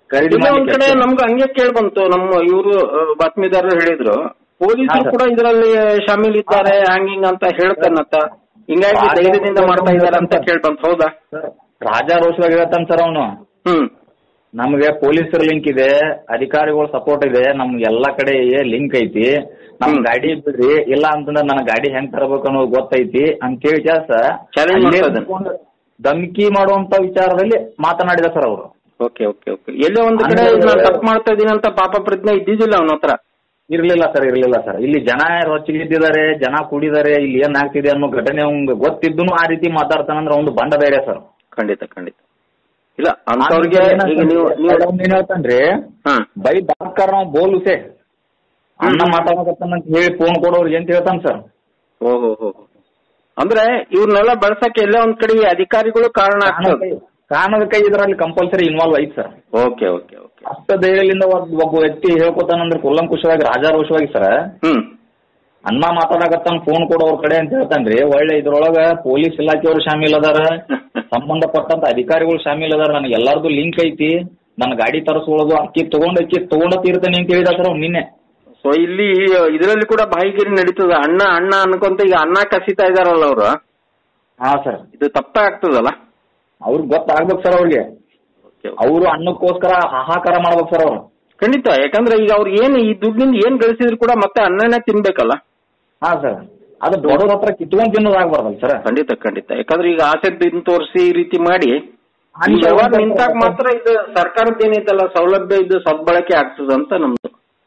ಖರೀದಿ
ಇನ್ನೂ ಒಂದ್ ಕಡೆ
ಮಾಡ್ಲಿಕ್ಕೆ
ನಮ್ಗೆ ಹಂಗೆ ಕೇಳಿ ಬಂತು ನಮ್ಮ ಇವರು ಬಾತ್ಮೀದಾರರು ಹೇಳಿದ್ರು ಪೊಲೀಸರು
ಹಾ,
ಕೂಡ ಇದರಲ್ಲಿ ಶಾಮೀಲ್ ಇದ್ದಾರೆ ಹ್ಯಾಂಗಿಂಗ್ ಅಂತ ಹೇಳ್ತಾನಂತ ಹಿಂಗಾಗಿ ಧೈರ್ಯದಿಂದ ಮಾಡ್ತಾ ಇದ್ದಾರೆ ಅಂತ ಕೇಳಿ ಬಂತು ಹೌದಾ
ರಾಜಾರೋಷವಾಗಿ ಹೇಳ್ತಾನೆ ಸರ್ ಅವನು
ಹ್ಮ್
ನಮ್ಗೆ ಪೊಲೀಸರ ಲಿಂಕ್ ಇದೆ ಅಧಿಕಾರಿಗಳ ಸಪೋರ್ಟ್ ಇದೆ ನಮ್ಗೆ ಎಲ್ಲಾ ಕಡೆ ಲಿಂಕ್ ಐತಿ ನಮ್ ಗಾಡಿ ಬಿಡ್ರಿ ಇಲ್ಲ ಅಂತಂದ್ರೆ ನನ್ನ ಗಾಡಿ ಹೆಂಗ್ ತರಬೇಕು ಅನ್ನೋದು ಗೊತ್ತೈತಿ ಅಂತೇಳಿ ಕೆಲಸ
Challenge ಮಾಡ್ತಾ ಇದ್ದಾನೆ.
ಧಮಕಿ ಮಾಡುವಂತ ವಿಚಾರದಲ್ಲಿ ಮಾತನಾಡಿದ ಸರ್ ಅವರು
ಓಕೆ ಓಕೆ ಓಕೆ ಎಲ್ಲೇ ಒಂದು ಕಡೆ
ಅಂದ್ರೆ-
ನಾನು ತಪ್ಪು ಮಾಡ್ತಾ ಇದ್ದೀನಿ ಅಂತ ಪಾಪ ಪ್ರಜ್ಞೆ ಇದ್ದಿದ್ದಿಲ್ಲ ಅವನ ಹತ್ರ
ಇರ್ಲಿಲ್ಲ ಸರ್ ಇರ್ಲಿಲ್ಲ ಸರ್ ಇಲ್ಲಿ ಜನ ರೊಚ್ಚಿಗಿದ್ದಾರೆ ಜನ ಕೂಡಿದ್ದಾರೆ ಇಲ್ಲಿ ಏನ್ ಆಗ್ತಿದೆ ಅನ್ನೋ ಘಟನೆ ಅವ್ನ್ಗೆ ಗೊತ್ತಿದ್ದನು ಆ ರೀತಿ ಮಾತಾಡ್ತಾನಂದ್ರೆ ಒಂದು ಬಂಡ ಧೈರ್ಯ ಸರ್
ಖಂಡಿತ ಖಂಡಿತ ಇಲ್ಲ ಅಂತವ್ರಿಗೆ ಈಗ ನೀವು ನೀವು
ಏನ್ ಹೇಳ್ತಾನ್ರಿ
ಹಾ
ಬೈ ಬಾತ್ಕಾರ ನಾವು ಬೋಲುಸೆ ಅಣ್ಣ ಮಾತಾಡಕತ್ತಾನಂತ ಹೇಳಿ ಫೋನ್ ಕೊಡೋರ್ಗೆ ಅಂತ ಹೇಳ್ತಾನೆ ಸರ್
ಓಹೋ ಹೋ ಅಂದ್ರೆ ಇವ್ರನ್ನೆಲ್ಲ ಬಳಸಕ್ಕೆ ಎಲ್ಲೇ ಒಂದ್ ಕಡೆ ಈ ಅಧಿಕಾರಿಗಳು ಕಾರಣ ಆಗ್ತದೆ
ಕಾರಣದ ಕೈ ಇದರಲ್ಲಿ ಕಂಪಲ್ಸರಿ ಇನ್ವಾಲ್ವ್ ಐತಿ ಸರ್
ಓಕೆ ಓಕೆ ಓಕೆ
ಅಷ್ಟ ಧೈರ್ಯದಿಂದ ಒಬ್ಬ ಒಬ್ಬ ವ್ಯಕ್ತಿ ಹೇಳ್ಕೊತಾನಂದ್ರೆ ಕುಲ್ಲಂಕುಷವಾಗಿ ರಾಜಾರೋಷವಾಗಿ ಸರ್
ಹ್ಮ್
ಅಣ್ಣ ಮಾತಾಡಕತ್ತಾನ ಫೋನ್ ಕೊಡೋರ್ ಕಡೆ ಅಂತ ಹೇಳ್ತಾನ್ರಿ ಒಳ್ಳೆ ಇದ್ರೊಳಗ ಪೊಲೀಸ್ ಇಲಾಖೆಯವರು ಶಾಮೀಲ್ ಅದಾರ ಸಂಬಂಧಪಟ್ಟಂತ ಅಧಿಕಾರಿಗಳು ಶಾಮೀಲ್ ಅದಾರ ನನಗೆ ಎಲ್ಲಾರ್ದು ಲಿಂಕ್ ಐತಿ ನನ್ನ ಗಾಡಿ ತರಿಸ್ಕೊಳ್ಳೋದು ಅಕ್ಕಿ ತಗೊಂಡ್ ಅಕ್ಕಿ ತಗೊಂಡ ತೀರ್ತಾನೆ ಅಂತ ಹೇಳಿದ ಸರ್ ಅವ್ನು ನಿನ್ನೆ
ಸೊ ಇಲ್ಲಿ ಇದರಲ್ಲಿ ಕೂಡ ಬಾಯಿಗಿರಿ ನಡೀತದ ಅಣ್ಣ ಅಣ್ಣ ಅನ್ಕೊಂತ ಈಗ ಅನ್ನ ಕಸಿತಾ ಇದಾರಲ್ಲ ಅವರು
ಹಾ ಸರ್
ಇದು ತಪ್ಪೇ ಆಗ್ತದಲ್ಲ
ಅವ್ರಿಗೆ ಗೊತ್ತಾಗ್ಬೇಕು ಸರ್ ಅವ್ರಿಗೆ ಅವರು ಅನ್ನಕ್ಕೋಸ್ಕರ ಹಾಹಾಕಾರ ಮಾಡ್ಬೇಕು ಸರ್ ಅವ್ರು
ಖಂಡಿತ ಯಾಕಂದ್ರೆ ಈಗ ಅವ್ರು ಏನ್ ಈ ದುಡ್ಡಿನಿಂದ ಏನ್ ಗಳಿಸಿದ್ರು ಕೂಡ ಮತ್ತೆ ಅನ್ನನೇ ತಿನ್ಬೇಕಲ್ಲ
ಹಾ ಸರ್ ಅದು ಬಡವ್ರ ಹತ್ರ ಕಿತ್ಕೊಂಡ್ ತಿನ್ನೋದಾಗ್ಬಾರ್ದಲ್ಲ ಸರ್
ಖಂಡಿತ ಖಂಡಿತ ಯಾಕಂದ್ರೆ ಈಗ ಆಸೆ ದಿನ ತೋರಿಸಿ ಈ ರೀತಿ ಮಾಡಿ ಈ
ಅಲ್ಲಿ
ವ್ಯವಹಾರ
ಒಂದು-
ನಿಂತಾಗ ಮಾತ್ರ ಇದು ಸರ್ಕಾರದ ಏನೈತಲ್ಲ ಸೌಲಭ್ಯ ಇದು ಸದ್ಬಳಕೆ ಆಗ್ತದ ಅಂತ ನಮ್ದು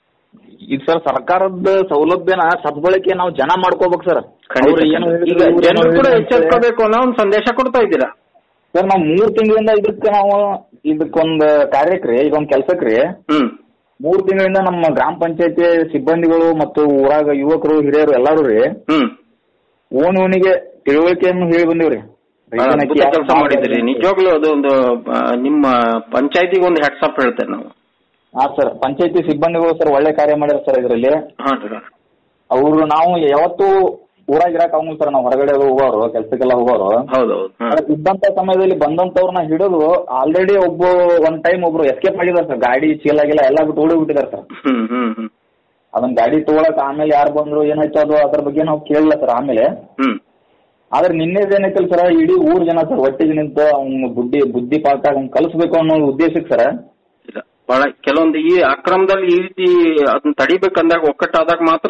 ಈಗ ಸರ್ ಸರ್ಕಾರದ ಸೌಲಭ್ಯನ ಸದ್ಬಳಕೆ ನಾವು ಜನ ಮಾಡ್ಕೋಬೇಕು ಸರ್
ಖಂಡಿತ
ಅವ್ರು ಏನು
ಖಂಡಿತ. ಈಗ
ಹೇಳಿದ್ರು, ಇವ್ರು ಏನು
ಜನರು ಕೂಡ
ಹೇಳಿದ್ರು
ಎಚ್ಚೆತ್ಕೋಬೇಕು ಅನ್ನೋ ಒಂದು ಸಂದೇಶ ಕೊಡ್ತಾ ಇದ್ದೀರಾ
ಸರ್ ನಾವು ಮೂರ್ ತಿಂಗಳಿಂದ ಇದಕ್ಕೆ ನಾವು ಇದಕ್ಕೊಂದು ಕಾರ್ಯಕ್ರಿ ಈಗ ಒಂದು ಕೆಲ್ಸಕ್ರಿ
ಹ್ಮ್
ಮೂರ್ ತಿಂಗಳಿಂದ ನಮ್ಮ ಗ್ರಾಮ ಪಂಚಾಯತಿ ಸಿಬ್ಬಂದಿಗಳು ಮತ್ತು ಊರಾಗ ಯುವಕರು ಹಿರಿಯರು ಎಲ್ಲಾರು ರೀ
ಹ್ಮ್
ಓನ್ ಓಣಿಗೆ ತಿಳುವಳಿಕೆಯನ್ನು ಹೇಳಿ ಬಂದಿವ್ರಿ ರೈತನ
ಕೆಲಸ ಮಾಡಿದ್ರಿ ನಿಜವಾಗ್ಲೂ ಅದು ಒಂದು ಆ, ನಿಮ್ಮ ಪಂಚಾಯತಿಗೆ ಒಂದು ಹೆಡ್ಸಪ್ ಹೇಳ್ತೇವೆ ನಾವು
ಹಾ ಸರ್ ಪಂಚಾಯತಿ ಸಿಬ್ಬಂದಿಗಳು ಸರ್ ಒಳ್ಳೆ ಕಾರ್ಯ ಮಾಡ್ಯಾರ ಸರ್ ಇದರಲ್ಲಿ
ಹಾ
ಅವರು ನಾವು ಯಾವತ್ತೂ ಊರಾಗ ಇರಕ್ ಆಗಂಗಿಲ್ಲ ಸರ್ ನಾವು ಹೊರಗಡೆ ಹೋಗೋರು ಕೆಲ್ಸಕ್ಕೆಲ್ಲ ಹೋಗೋರು
ಹೌದೌದು
ಅದಕ್ಕೆ ಇದ್ದಂತ ಸಮಯದಲ್ಲಿ ಬಂದಂತವ್ರನ್ನ ಹಿಡಿದು ಆಲ್ರೆಡಿ ಒಬ್ಬ ಒಂದ್ ಟೈಮ್ ಒಬ್ರು ಎಸ್ಕೇಪ್ ಆಗಿದ್ದಾರೆ ಸರ್ ಗಾಡಿ ಚೀಲ ಗಿಲ ಎಲ್ಲ ಬಿಟ್ಟು ಓಡಿ ಬಿಟ್ಟಿದ್ದಾರೆ ಸರ್
ಹ್ಮ್ ಹ್ಮ್ ಹ್ಮ್
ಅದನ್ನ ಗಾಡಿ ತಗೊಳಕ್ ಆಮೇಲೆ ಯಾರು ಬಂದ್ರು ಏನಾಯ್ತು ಅದು ಅದ್ರ ಬಗ್ಗೆ ನಾವು ಕೇಳಿಲ್ಲ ಸರ್ ಆಮೇಲೆ
ಹ್ಮ್
ಆದ್ರೆ ನಿನ್ನೆದೇನೈತಲ್ಲ ಸರ್ ಇಡೀ ಊರ್ ಜನ ಸರ್ ಒಟ್ಟಿಗೆ ನಿಂತು ಅವ್ನ ಬುದ್ಧಿ ಬುದ್ಧಿ ಪಾಠ ಅವ್ನ್ ಕಲಿಸ್ಬೇಕು ಅನ್ನೋ ಉದ್ದೇಶಕ್ಕೆ ಸರ್
ಇಲ್ಲ ಬಹಳ ಕೆಲವೊಂದು ಈ ಅಕ್ರಮದಲ್ಲಿ ಈ ರೀತಿ ಅದನ್ನ ತಡಿಬೇಕಂದಾಗ ಒಕ್ಕಟ್ಟಾದಾಗ ಮಾತ್ರ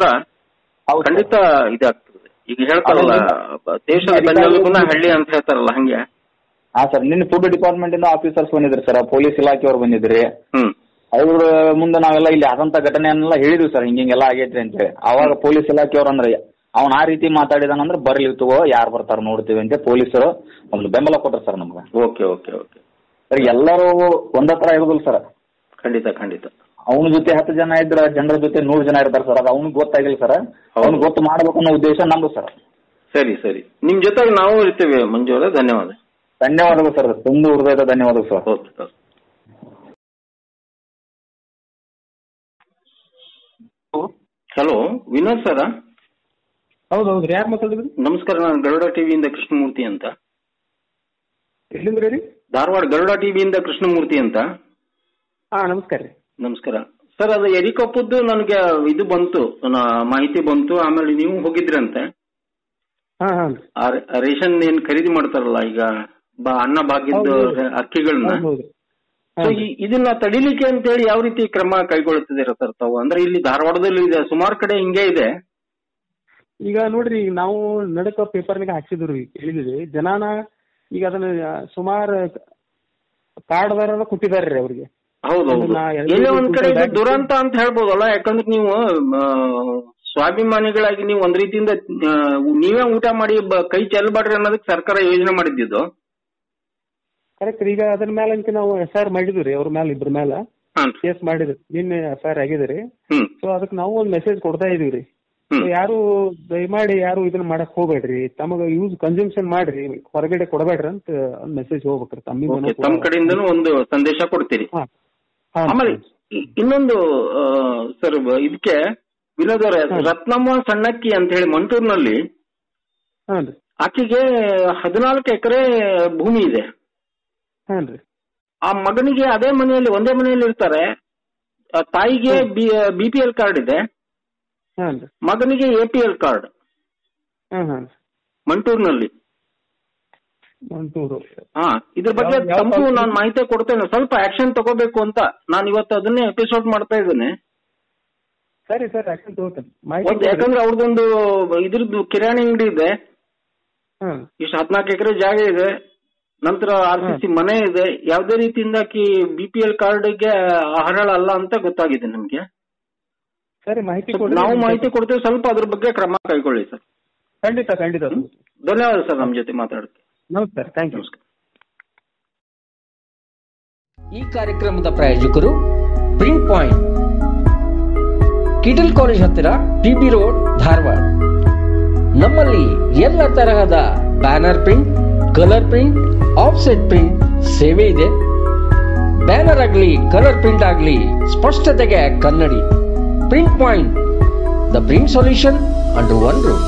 ಖಂಡಿತ ಇದಾಗ್ತದೆ ಈಗ ಹೇಳ್ತಾರಲ್ಲ ದೇಶದ ಬೆನ್ನೆಲುಬುನ ಹಳ್ಳಿ ಅಂತ ಹೇಳ್ತಾರಲ್ಲ ಹಂಗೆ
ಹಾ ಸರ್ ನಿನ್ನೆ ಫುಡ್ ಡಿಪಾರ್ಟ್ಮೆಂಟ್ ಇಂದ ಆಫೀಸರ್ಸ್ ಬಂದಿದ್ರು ಸರ್ ಪೊಲೀಸ್ ಇಲಾಖೆಯವ್ರು ಬಂದಿದ್ರಿ
ಹ್ಮ್
ಅವ್ರ ಮುಂದೆ ನಾವೆಲ್ಲ ಇಲ್ಲಿ ಆದಂತ ಘಟನೆಯನ್ನೆಲ್ಲ ಹೇಳಿದ್ವಿ ಸರ್ ಹಿಂಗೆಲ್ಲ ಆಗೈತ್ರಿ ಅಂತೇಳಿ ಅವಾಗ ಪೊಲೀಸ್ ಇಲಾಖೆಯವ್ರು ಅಂದ್ರೆ ಅವ್ನ ಆ ರೀತಿ ಮಾತಾಡಿದಾನಂದ್ರೆ ಬರ್ಲಿ ತಗೋ ಯಾರು ಬರ್ತಾರ ನೋಡ್ತೀವಿ ಅಂತ ಪೊಲೀಸರು ಒಂದು ಬೆಂಬಲ ಕೊಟ್ರು ಸರ್ ನಮ್ಗೆ
ಓಕೆ ಓಕೆ ಓಕೆ
ಸರ್ ಎಲ್ಲರೂ ಒಂದತ್ರ ಇರೋದಿಲ್ಲ ಸರ್
ಖಂಡಿತ ಖಂಡಿತ
ಅವನ ಜೊತೆ ಹತ್ತು ಜನ ಇದ್ರ ಜನರ ಜೊತೆ ನೂರು ಜನ ಇರ್ತಾರೆ ಸರ್ ಅದು ಅವ್ನಿಗೆ ಗೊತ್ತಾಗಿಲ್ಲ ಸರ್ ಅವ್ನಿಗೆ ಗೊತ್ತು ಮಾಡ್ಬೇಕು ಅನ್ನೋ ಉದ್ದೇಶ ನಮ್ದು ಸರ್
ಸರಿ ಸರಿ ನಿಮ್ ಜೊತೆಗೆ ನಾವು ಇರ್ತೀವಿ ಮಂಜು ಅವರೇ ಧನ್ಯವಾದ
ಧನ್ಯವಾದಗಳು ಸರ್ ತುಂಬ ಹೃದಯದ ಧನ್ಯವಾದಗಳು sir
okay sir hello Vinod sir
ಹೌದು ಹೌದ್ರಿ ಯಾರು ಮಾತಾಡಿದ್ರಿ
ನಮಸ್ಕಾರ ನಾನು ಗರುಡ ಟಿವಿಯಿಂದ ಕೃಷ್ಣಮೂರ್ತಿ ಅಂತ
ಎಲ್ಲಿಂದ್ರಿ ರೀ
ಧಾರವಾಡ ಗರುಡ ಟಿವಿಯಿಂದ ಕೃಷ್ಣಮೂರ್ತಿ ಅಂತ
ಹಾ ನಮಸ್ಕಾರ ರೀ
ನಮಸ್ಕಾರ ಸರ್ ಅದು ಎರಿಕೊಪ್ಪದ್ದು ನನಗೆ ಇದು ಬಂತು ನ- ಮಾಹಿತಿ ಬಂತು ಆಮೇಲೆ ನೀವು ಹೋಗಿದ್ರಂತೆ
ಹಾ ಹಾ
ಆ ರೆ- ರೇಷನ್ ಏನ್ ಖರೀದಿ ಮಾಡ್ತಾರಲ್ಲ ಈಗ ಬಾ ಅನ್ನ ಭಾಗ್ಯದ
ಹೌದು, ಹೌದು.
ಅಕ್ಕಿಗಳನ್ನ
ಹೌದು
ಸೊ ಇದನ್ನ ತಡಿಲಿಕ್ಕೆ ಅಂತೇಳಿ ಯಾವ ರೀತಿ ಕ್ರಮ ಕೈಗೊಳ್ಳುತ್ತಿದ್ದೀರಾ ಸರ್ ತಾವು ಅಂದ್ರೆ ಇಲ್ಲಿ ಧಾರವಾಡದಲ್ಲಿ ಇದೆ ಸುಮಾರು ಕಡೆ ಹಿಂಗೆ ಇದೆ
ಈಗ ನೋಡ್ರಿ ಈಗ ನಾವು ನಡಕ ಪೇಪರ್ನಾಗ ಹಾಕ್ಸಿದ್ರಿ ಹೇಳಿದ್ರಿ ಜನಾನ ಈಗ ಅದನ್ನ ಸುಮಾರು ಕಾರ್ಡ್ದಾರ ಕೊಟ್ಟಿದಾರ್ರಿ ಅವ್ರಿಗೆ
ಹೌದು ಹೌದು
ಅದನ್ನ ಎರಡು
ಎಲ್ಲೇ ಒಂದ್ ಕಡೆ ಇದು
ಕ್ವಿಂಟಲ್
ದುರಂತ ಅಂತ ಹೇಳ್ಬೋದಲ್ಲ ಯಾಕಂದ್ರೆ ನೀವು ಆ, ಸ್ವಾಭಿಮಾನಿಗಳಾಗಿ ನೀವು ಒಂದ್ ರೀತಿಯಿಂದ ಆ, ನೀವೇ ಊಟ ಮಾಡಿ ಬ- ಕೈ ಚೆಲ್ಲಬಾಡ್ರಿ ಅನ್ನೋದಕ್ಕೆ ಸರ್ಕಾರ ಯೋಜನೆ ಮಾಡಿದ್ದು
ಕರೆಕ್ಟ್ ಈಗ ಅದ್ರ ಮೇಲೆ ಅಂತ ನಾವು ಎಫ್ ಐ ಆರ್ ಮಾಡಿದ್ವಿ ಅವ್ರ ಮೇಲೆ ಇದ್ರ ಮೇಲೆ ಕೇಸ್ ಮಾಡಿದ್ರಿ ನಿನ್ನೆ ಎಫ್ ಐ ಆರ್ ಆಗಿದ್ರಿ
ಹ್ಮ್
ಸೊ ಅದಕ್ಕೆ ನಾವು ಒಂದು ಮೆಸೇಜ್ ಕೊಡ್ತಾ ಇದೀವಿ ರೀ ಯಾರು ದಯಮಾಡಿ ಯಾರು ಇದನ್ನ ಮಾಡಕ್ ಹೋಗ್ಬೇಡ್ರಿ ತಮಗ ಯೂಸ್ ಕನ್ಸಂಪ್ಷನ್ ಮಾಡ್ರಿ ಹೊರಗಡೆ ಕೊಡಬೇಡ್ರಿ ಅಂತ ಒಂದು ಮೆಸೇಜ್ ಹೋಗ್ಬೇಕ್ರಿ
ಓಕೆ
ತಮ್ಮಿಂದ
ತಮ್ಮ ಕಡೆಯಿಂದನೂ ಒಂದು ಸಂದೇಶ ಕೊಡ್ತೀರಿ ಆಮೇಲೆ ಇ- ಇನ್ನೊಂದು ಸರ್ ಇದಕ್ಕೆ ವಿನೋದ್ ಅವರೇ ರತ್ನಮ್ಮ ಸಣ್ಣಕ್ಕಿ ಅಂತ ಹೇಳಿ ಮಂಟೂರ್ನಲ್ಲಿ ಆಕೆಗೆ ಹದಿನಾಲ್ಕು ಎಕರೆ ಭೂಮಿ ಇದೆ
ಹಾನ್ರಿ
ಆ ಮಗನಿಗೆ ಅದೇ ಮನೆಯಲ್ಲಿ ಒಂದೇ ಮನೆಯಲ್ಲಿ ಇರ್ತಾರೆ ಆ ತಾಯಿಗೆ ಬಿ ಪಿ ಎಲ್ ಕಾರ್ಡ್ ಇದೆ
ಹಾಂ ರೀ
ಮಗನಿಗೆ ಎ ಪಿ ಎಲ್ ಕಾರ್ಡ್
ಹಾಂ ಹಾಂ
ಮಂಟೂರ್ನಲ್ಲಿ
ಮಂಟೂರು
ಹಾ ಇದ್ರ ಬಗ್ಗೆ
ಯಾವ- ಯಾವ
ತಮಗೂ
ತಾಲೂಕು?
ನಾನು ಮಾಹಿತಿ ಕೊಡ್ತೇನೆ ಸ್ವಲ್ಪ ಆಕ್ಷನ್ ತಗೋಬೇಕು ಅಂತ ನಾನು ಇವತ್ತು ಅದನ್ನೇ ಎಪಿಸೋಡ್ ಮಾಡ್ತಾ ಇದ್ದೇನೆ
ಸರಿ ಸರ್ ಆಕ್ಷನ್ ತಗೋತೇನೆ
ಒಂದು
ಮಾಹಿತಿ
ಯಾಕಂದ್ರೆ ಅವ್ರದ್ದೊಂದು ಇದ್ರದ್ದು ಕಿರಾಣಿ ಅಂಗಡಿ ಇದೆ
ಹಾಂ
ಇಷ್ಟು ಹದಿನಾಲ್ಕು ಎಕರೆ ಜಾಗ ಇದೆ ನಂತರ ಆರ್ ಸಿ ಸಿ ಮನೆ ಇದೆ ಯಾವುದೇ ರೀತಿಯಿಂದ ಬಿ ಪಿ ಎಲ್ ಕಾರ್ಡ್ಗೆ ಹರಳ ಅಲ್ಲ ಅಂತ ಗೊತ್ತಾಗಿದೆ ನಮ್ಗೆ
ಸರಿ ಮಾಹಿತಿ
ಸ್ವಲ್ಪ
ಕೊಡಿ
ನಾವು ಮಾಹಿತಿ ಕೊಡ್ತೇವೆ ಸ್ವಲ್ಪ ಅದ್ರ ಬಗ್ಗೆ ಕ್ರಮ ಕೈಗೊಳ್ಳಿ ಸರ್
ಖಂಡಿತ ಖಂಡಿತ
ಧನ್ಯವಾದ ಸರ್ ನಮ್ಮ ಜೊತೆ ಮಾತಾಡಕ್ಕೆ
ನಮಸ್ಕಾರ ಥ್ಯಾಂಕ್ ಯು
ಈ ಕಾರ್ಯಕ್ರಮದ ಪ್ರಾಯೋಜಕರು print point Kittel college TB ಟಿಬಿ ರೋಡ್ ಧಾರವಾಡ ನಮ್ಮಲ್ಲಿ ಎಲ್ಲ ತರಹದ banner print colour print offset print ಸೇವೆ ಇದೆ ಬ್ಯಾನರ್ ಆಗಲಿ ಕಲರ್ ಪ್ರಿಂಟ್ ಆಗಲಿ ಸ್ಪಷ್ಟತೆಗೆ ಕನ್ನಡಿ print point the print solution under one room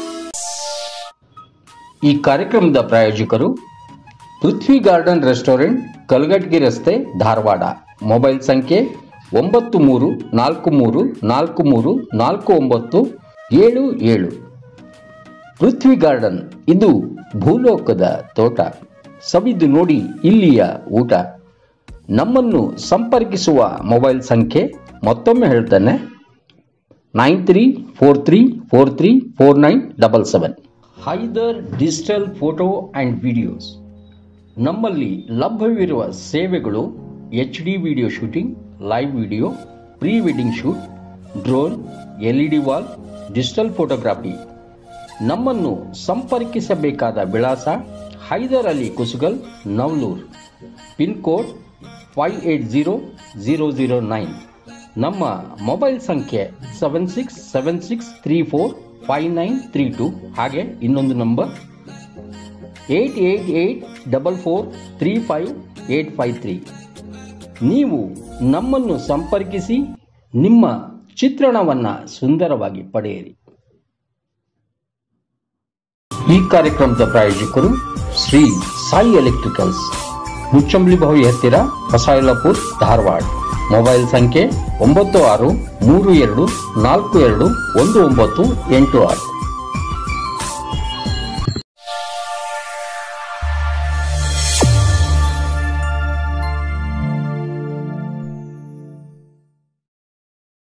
ಈ ಕಾರ್ಯಕ್ರಮದ ಪ್ರಾಯೋಜಕರು ಪೃಥ್ವಿ ಗಾರ್ಡನ್ ರೆಸ್ಟೋರೆಂಟ್ ಕಲ್ಗಟ್ಗಿ ರಸ್ತೆ ಧಾರವಾಡ ಮೊಬೈಲ್ ಸಂಖ್ಯೆ ಒಂಬತ್ತು ಮೂರು ನಾಲ್ಕು ಮೂರು ನಾಲ್ಕು ಮೂರು ನಾಲ್ಕು ಒಂಬತ್ತು ಏಳು ಏಳು ಪೃಥ್ವಿ ಗಾರ್ಡನ್ ಇದು ಭೂಲೋಕದ ತೋಟ ಸವಿದು ನೋಡಿ ಇಲ್ಲಿಯ ಊಟ ನಮ್ಮನ್ನು ಸಂಪರ್ಕಿಸುವ ಮೊಬೈಲ್ ಸಂಖ್ಯೆ ಮತ್ತೊಮ್ಮೆ ಹೇಳ್ತಾನೆ nine three four three four three four nine double seven Hyder digital photo and videos ನಮ್ಮಲ್ಲಿ ಲಭ್ಯವಿರುವ ಸೇವೆಗಳು H D video shooting live video pre wedding shoot drone L E D wall digital photography ನಮ್ಮನ್ನು ಸಂಪರ್ಕಿಸಬೇಕಾದ ವಿಳಾಸ Hyder Ali Kusugal Navalur pin code five eight zero zero zero nine ನಮ್ಮ mobile ಸಂಖ್ಯೆ seven six seven six three four five nine three two ಹಾಗೆ ಇನ್ನೊಂದು number eight eight eight double four three five eight five three ನೀವು ನಮ್ಮನ್ನು ಸಂಪರ್ಕಿಸಿ ನಿಮ್ಮ ಚಿತ್ರಣವನ್ನು ಸುಂದರವಾಗಿ ಪಡೆಯಿರಿ ಈ ಕಾರ್ಯಕ್ರಮದ ಪ್ರಾಯೋಜಕರು ಶ್ರೀ ಸಾಯಿ ಎಲೆಕ್ಟ್ರಿಕಲ್ಸ್ ಮುಚ್ಚಂಬ್ಲಿ ಬಾವಿ ಹತ್ತಿರ ಹೊಸಯಲಪುರ್ ಧಾರವಾಡ ಮೊಬೈಲ್ ಸಂಖ್ಯೆ ಒಂಬತ್ತು ಆರು ಮೂರು ಎರಡು ನಾಲ್ಕು ಎರಡು ಒಂದು ಒಂಬತ್ತು ಎಂಟು ಆರು